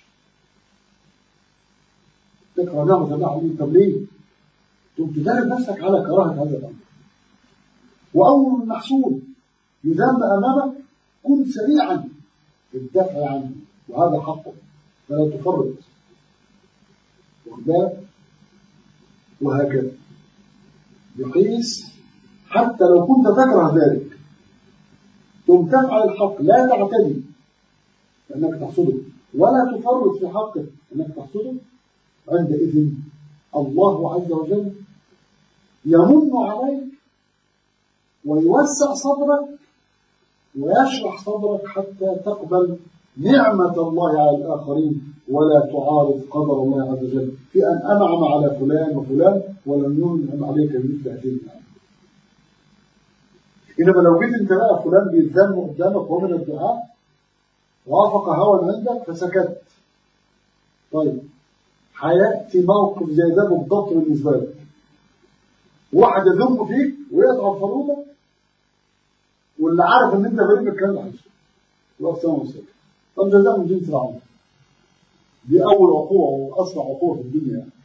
تكره نعمه الله عليه طب ليه؟ تقوم تدرب نفسك على كراهه هذا الامر واول المحسود يذم امامك كن سريعا في الدفع عنه وهذا حقه فلا تفرط واخد وهكذا بحيث حتى لو كنت تكره ذلك ثم تفعل الحق لا تعتدي لأنك تحصده ولا تفرط في حقه أنك تحصده عندئذ الله عز وجل يمن عليك ويوسع صدرك ويشرح صدرك حتى تقبل نعمة الله على الآخرين ولا تعارض قدر الله عز وجل في أن أنعم على فلان وفلان ولم ينعم عليك بمثل هذه النعمة إنما لو جيت أنت بقى فلان بيتذم قدامك ومن الدعاء وافق هوى عندك فسكت طيب هيأتي موقف زي ده بالضبط بالنسبة لك واحد يذم فيك ويقطع فروضك واللي عارف ان انت بريء من الكلام ده يقف سوا وسكت طب جزاء من جنس العمل دي أول عقوبة وأسرع عقوبة في الدنيا يعني.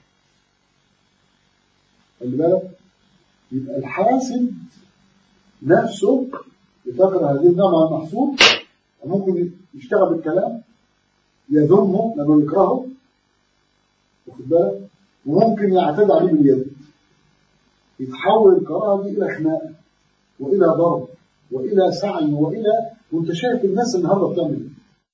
خلي بالك يبقى الحاسد نفسه يفكر هذه النعمة المحسود وممكن يشتغل بالكلام يذمه لأنه يكرهه واخد بالك وممكن يعتدي عليه باليد يتحول الكراهة دي إلى خناقة وإلى ضرب وإلى سعي وإلى وأنت شايف الناس النهارده بتعمل إيه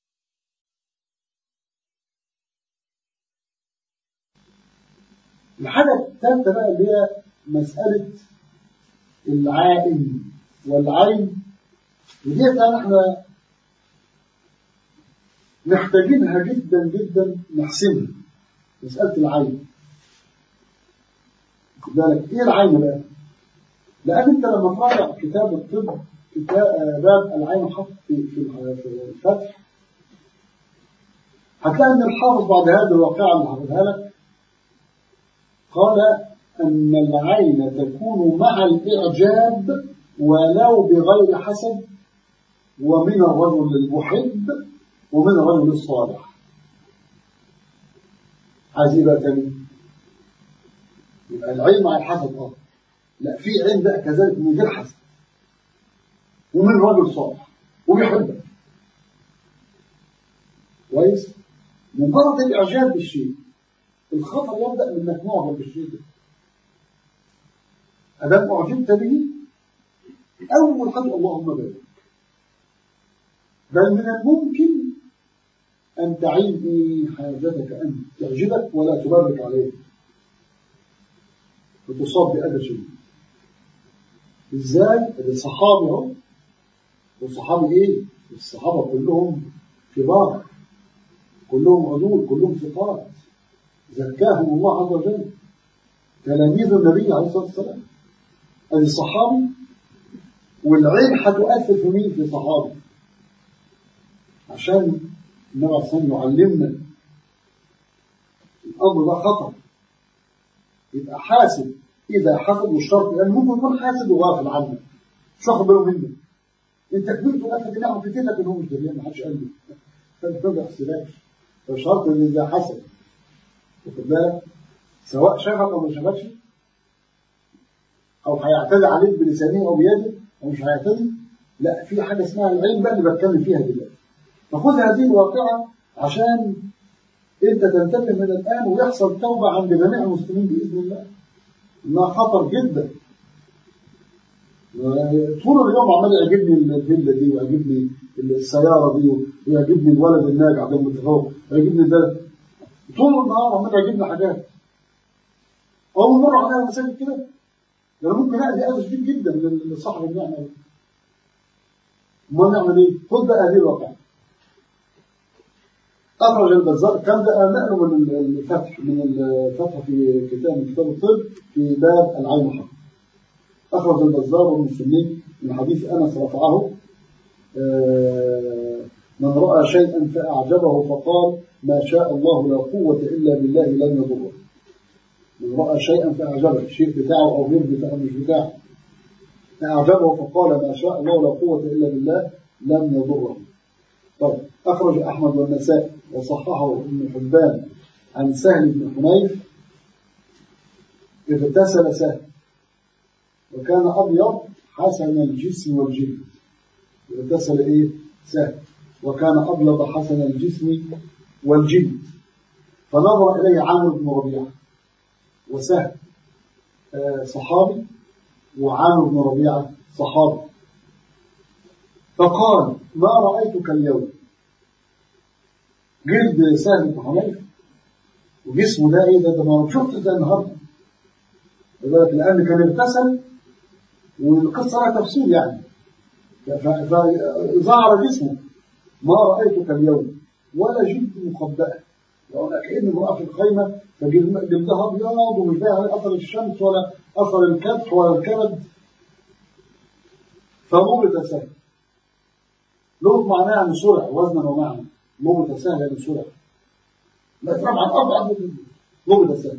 الحاجة الثالثة بقى اللي هي مسألة العائن والعين ودي بقى احنا محتاجينها جدا جدا نحسمها مسألة العين خد بالك ايه العين بقى؟ لأن انت لما تراجع كتاب الطب كتاب باب العين حط في في الفتح هتلاقي ان الحافظ بعد هذه الواقعة اللي حافظها لك قال أن العين تكون مع الإعجاب ولو بغير حسد ومن الرجل المحب ومن الرجل الصالح عايز بقى تاني يبقى العين مع الحسد اه لا في عين بقى كذلك من غير حسد ومن رجل صالح وبيحبك كويس مجرد الإعجاب بالشيء الخطر يبدأ من انك معجب بالشيء ده أدام أعجبت به أول حاجة اللهم بارك بل من الممكن أن تعين في حاجتك أن تعجبك ولا تبارك عليه وتصاب بأذى شديد إزاي؟ الصحابي اهو والصحابي إيه؟ الصحابة كلهم كبار كلهم عدول كلهم ثقات زكاهم الله عز وجل تلاميذ النبي عليه الصلاة والسلام ادي الصحابي والعين هتؤثر في مين في صحابي عشان النبي عليه الصلاة يعلمنا الأمر ده خطر يبقى حاسب إذا حسد والشرط لأن ممكن يكون حاسد وغافل عنك مش واخد باله منك أنت كبرت وقفت نعمة في لك إن هو مش دريان ما حدش قال له فأنت ما بيحسبكش فشرط إن إذا حسد واخد بالك سواء شافك أو ما شافكش او هيعتدي عليك بلسانه او بيده او مش هيعتدي لا في حاجه اسمها العلم بقى اللي بتكلم فيها دلوقتي فخذ هذه الواقعه عشان انت تنتبه من الان ويحصل توبه عند جميع المسلمين باذن الله انها خطر جدا طول اليوم عمال يعجبني الفيلا دي ويعجبني السياره دي ويعجبني الولد الناجح ده المتفوق ويعجبني ده طول النهار عمال يعجبني حاجات اول مره عليها مساجد كده ده انا ممكن اذي اذى شديد جدا لصاحب النعمه دي امال نعمل ايه؟ خد بقى هذه الواقعه أخرج البزار كان ده نقله من الفتح من الفتح في كتاب من كتاب الطب في باب العين حق أخرج البزار وابن السني من حديث أنس رفعه من رأى شيئا فأعجبه فقال ما شاء الله لا قوة إلا بالله لن يضره من رأى شيئا فأعجبه الشيء بتاعه أو غير بتاعه مش بتاعه فأعجبه فقال ما شاء الله لا قوة إلا بالله لن يضره طيب أخرج أحمد والنسائي وصححه ابن حبان عن سهل بن حنيف اغتسل سهل وكان أبيض حسن الجسم والجلد اغتسل إيه سهل وكان أبيض حسن الجسم والجلد فنظر إليه عامر بن ربيعة وسهل آه صحابي وعامر بن ربيعة صحابي فقال ما رأيتك اليوم جلد سهل بن حنيف وجسمه ده ايه ده ده ما شفت ده النهارده لذلك لان كان اغتسل والقصه لها تفصيل يعني فظهر جسمه ما رايتك اليوم ولا جلد مخبأة لو كأن امرأة في الخيمة فجلدها أبيض ومش باين عليه أثر الشمس ولا أثر الكتف ولا الكبد فمغلط سهل لغة معناها يعني سرع وزنا ومعنى لغة سهل يعني سرع لا طبعا أبعد من لغة سهل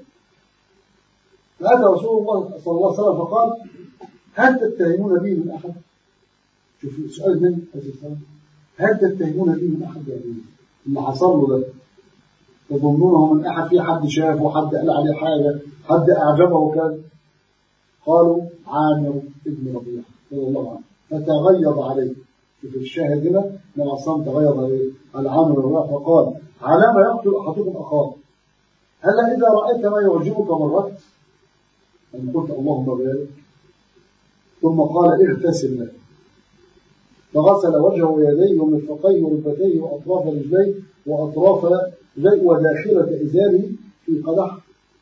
فأتى رسول الله صلى الله عليه وسلم فقال هل تتهمون بي من أحد؟ شوف السؤال من هل تتهمون بي من أحد يعني اللي حصل له ده تظنونه من أحد في حد شافه حد قال عليه حاجة حد أعجبه كان قالوا عامر ابن ربيعة رضي الله عنه فتغيظ عليه شوف الشاهد هنا لما عصام تغيظ عليه على عامر بن ربيعة فقال على ما يقتل أحدكم أخاه هل إذا رأيت ما يعجبك مرت أن قلت اللهم بارك ثم قال اغتسل له فغسل وجهه ويديه ومرفقيه وركبتيه وأطراف رجليه وأطراف رجليه وداخلة إزاره في قدح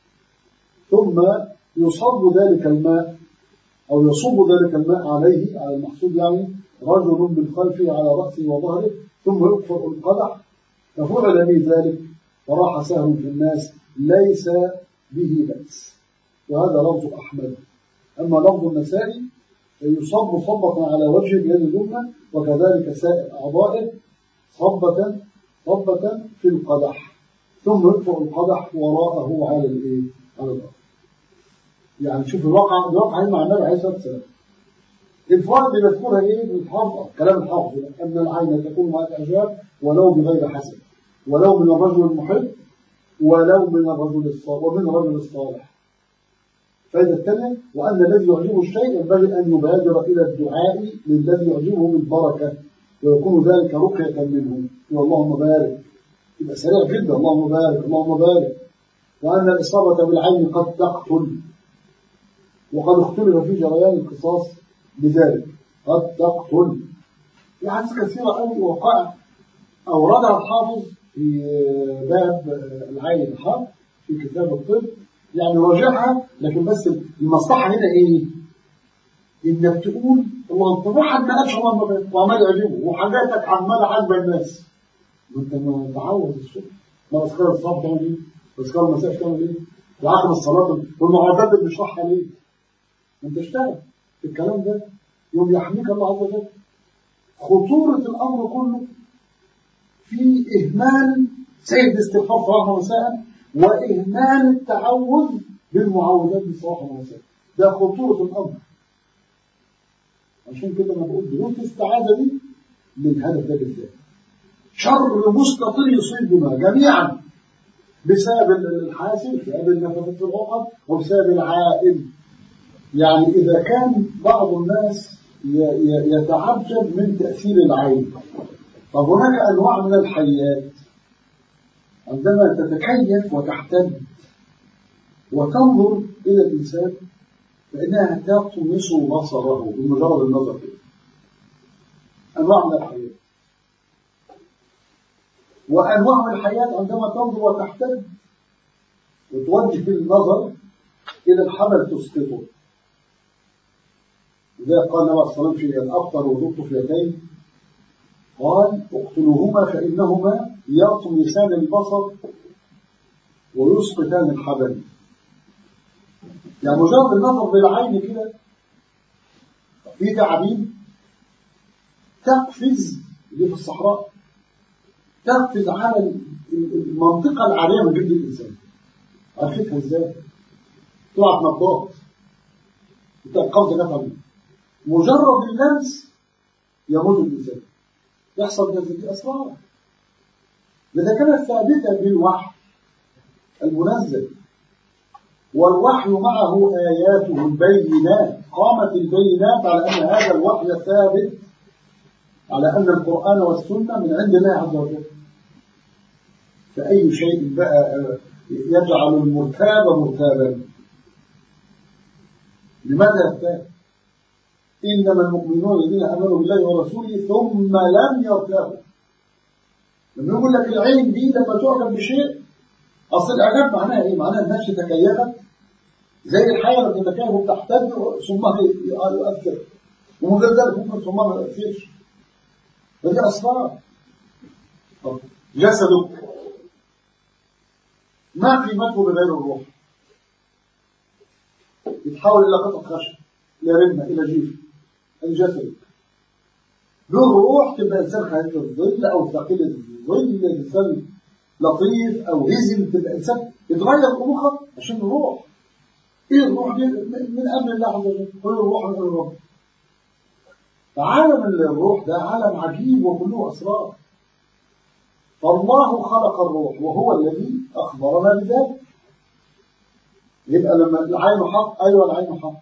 ثم يصب ذلك الماء أو يصب ذلك الماء عليه على المحصول يعني رجل من خلفه على رأسه وظهره ثم يكفر القدح ففعل به ذلك وراح سهم في الناس ليس به بأس وهذا لفظ أحمد أما لفظ النسائي يصب صبة على وجه اليد اليمنى وكذلك سائر أعضائه صبة صبة في القدح ثم يدفع القدح وراءه على الايه؟ على الأرض. يعني شوف الواقع الواقع مع النبي عليه الصلاة والسلام. الفوائد اللي بذكرها ايه؟ بالحافظ كلام الحافظ أن العين تكون مع الإعجاب ولو بغير حسن ولو من الرجل المحب ولو من الرجل الصالح ومن الرجل الصالح. الفائدة الثانية وأن الذي يعجبه الشيء ينبغي أن يبادر إلى الدعاء للذي يعجبه بالبركة ويكون ذلك رقية منه اللهم بارك يبقى سريع جدا اللهم بارك اللهم بارك وأن الإصابة بالعين قد تقتل وقد اختلف في جريان القصاص بذلك قد تقتل في حديث كثيرة قوي وقع أوردها الحافظ في باب العين الحق في كتاب الطب يعني راجعها لكن بس المصلحة هنا ايه انك تقول هو انت واحد ما قالش اللهم بارك وعمال يعجبه وحاجاتك عمالة عاجبة الناس ما انت ما تعود الصبح ما اذكار الصبح تعمل ايه اذكار المساء تعمل ايه وعقب الصلاة والمعادات اللي بنشرحها ليه انت اشتغل في الكلام ده يوم يحميك الله عز وجل خطورة الأمر كله في إهمال سيد الاستغفار صباحا ومساء وإهمال التعوذ بالمعوذات صباحا ومساء ده خطورة الأمر عشان كده أنا بقول دروس الاستعاذة دي للهدف ده بالذات شر مستطيل يصيبنا جميعا بسبب الحاسد بسبب النفث في العقد وبسبب العائل يعني إذا كان بعض الناس يتعجب من تأثير العين طب هناك أنواع من الحيات عندما تتكيف وتحتد وتنظر إلى الإنسان فإنها تطمس بصره بمجرد النظر كده أنواع من الحياة وأنواع من الحياة عندما تنظر وتحتد وتوجه النظر إلى الحبل تسقطه لذا قال النبي صلى الله عليه وسلم في الأبطر وذو الطفلتين قال اقتلوهما فإنهما يطمسان البصر ويسقطان الحبل يعني مجرد النظر بالعين كده في تعابين تقفز اللي في الصحراء تقفز على المنطقة العالية من جلد الإنسان عرفتها ازاي؟ طلعت نبضات القفزة جت مجرد اللمس يموت الإنسان يحصل ذلك أسرار إذا كانت ثابتة بالوحي المنزل والوحي معه آياته البينات قامت البينات على أن هذا الوحي ثابت على أن القرآن والسنة من عند الله عز وجل فأي شيء بقى يجعل المرتاب مرتابا لماذا يرتاب إنما المؤمنون الذين آمنوا بالله ورسوله ثم لم يرتابوا لما يقول لك العين دي لما تعجب بشيء أصل الإعجاب معناها إيه؟ معناها النفس تكيفت زي الحية لما تتكيف وبتحتد ثمها يؤثر ومن غير ذلك ممكن ثمها ما يؤثرش فدي أسرار جسدك ما قيمته بغير الروح يتحول إلى قطعة خشب إلى رمة إلى جيف الجسد بالروح تبقى إنسان خفيف الظل أو ثقيل الظل إنسان لطيف أو هزم تبقى إنسان يتغير أمورك عشان الروح إيه الروح دي من أمر الله عز وجل كل الروح من الروح فعالم الروح ده عالم عجيب وكله أسرار فالله خلق الروح وهو الذي أخبرنا بذلك يبقى لما العين حق أيوة العين حق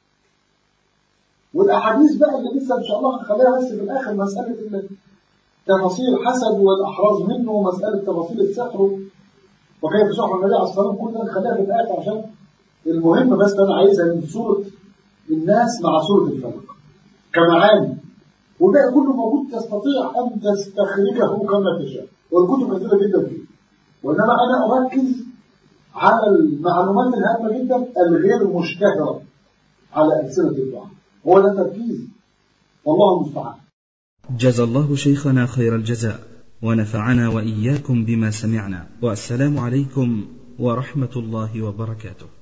والأحاديث بقى اللي لسه إن شاء الله هنخليها بس في الآخر مسألة تفاصيل الحسد والأحراز منه ومسألة تفاصيل السحر وكيف سحر النبي عليه الصلاة والسلام كل ده نخليها في الآخر عشان المهم بس أنا عايزها من سورة الناس مع سورة الفلق كمعاني والباقي كله موجود تستطيع أن تستخرجه كما تشاء والكتب كثيرة جدا فيه وإنما أنا أركز على المعلومات الهامة جدا الغير مشتهرة على ألسنة الدعاء هو ده تركيز والله المستعان جزى الله شيخنا خير الجزاء ونفعنا وإياكم بما سمعنا والسلام عليكم ورحمة الله وبركاته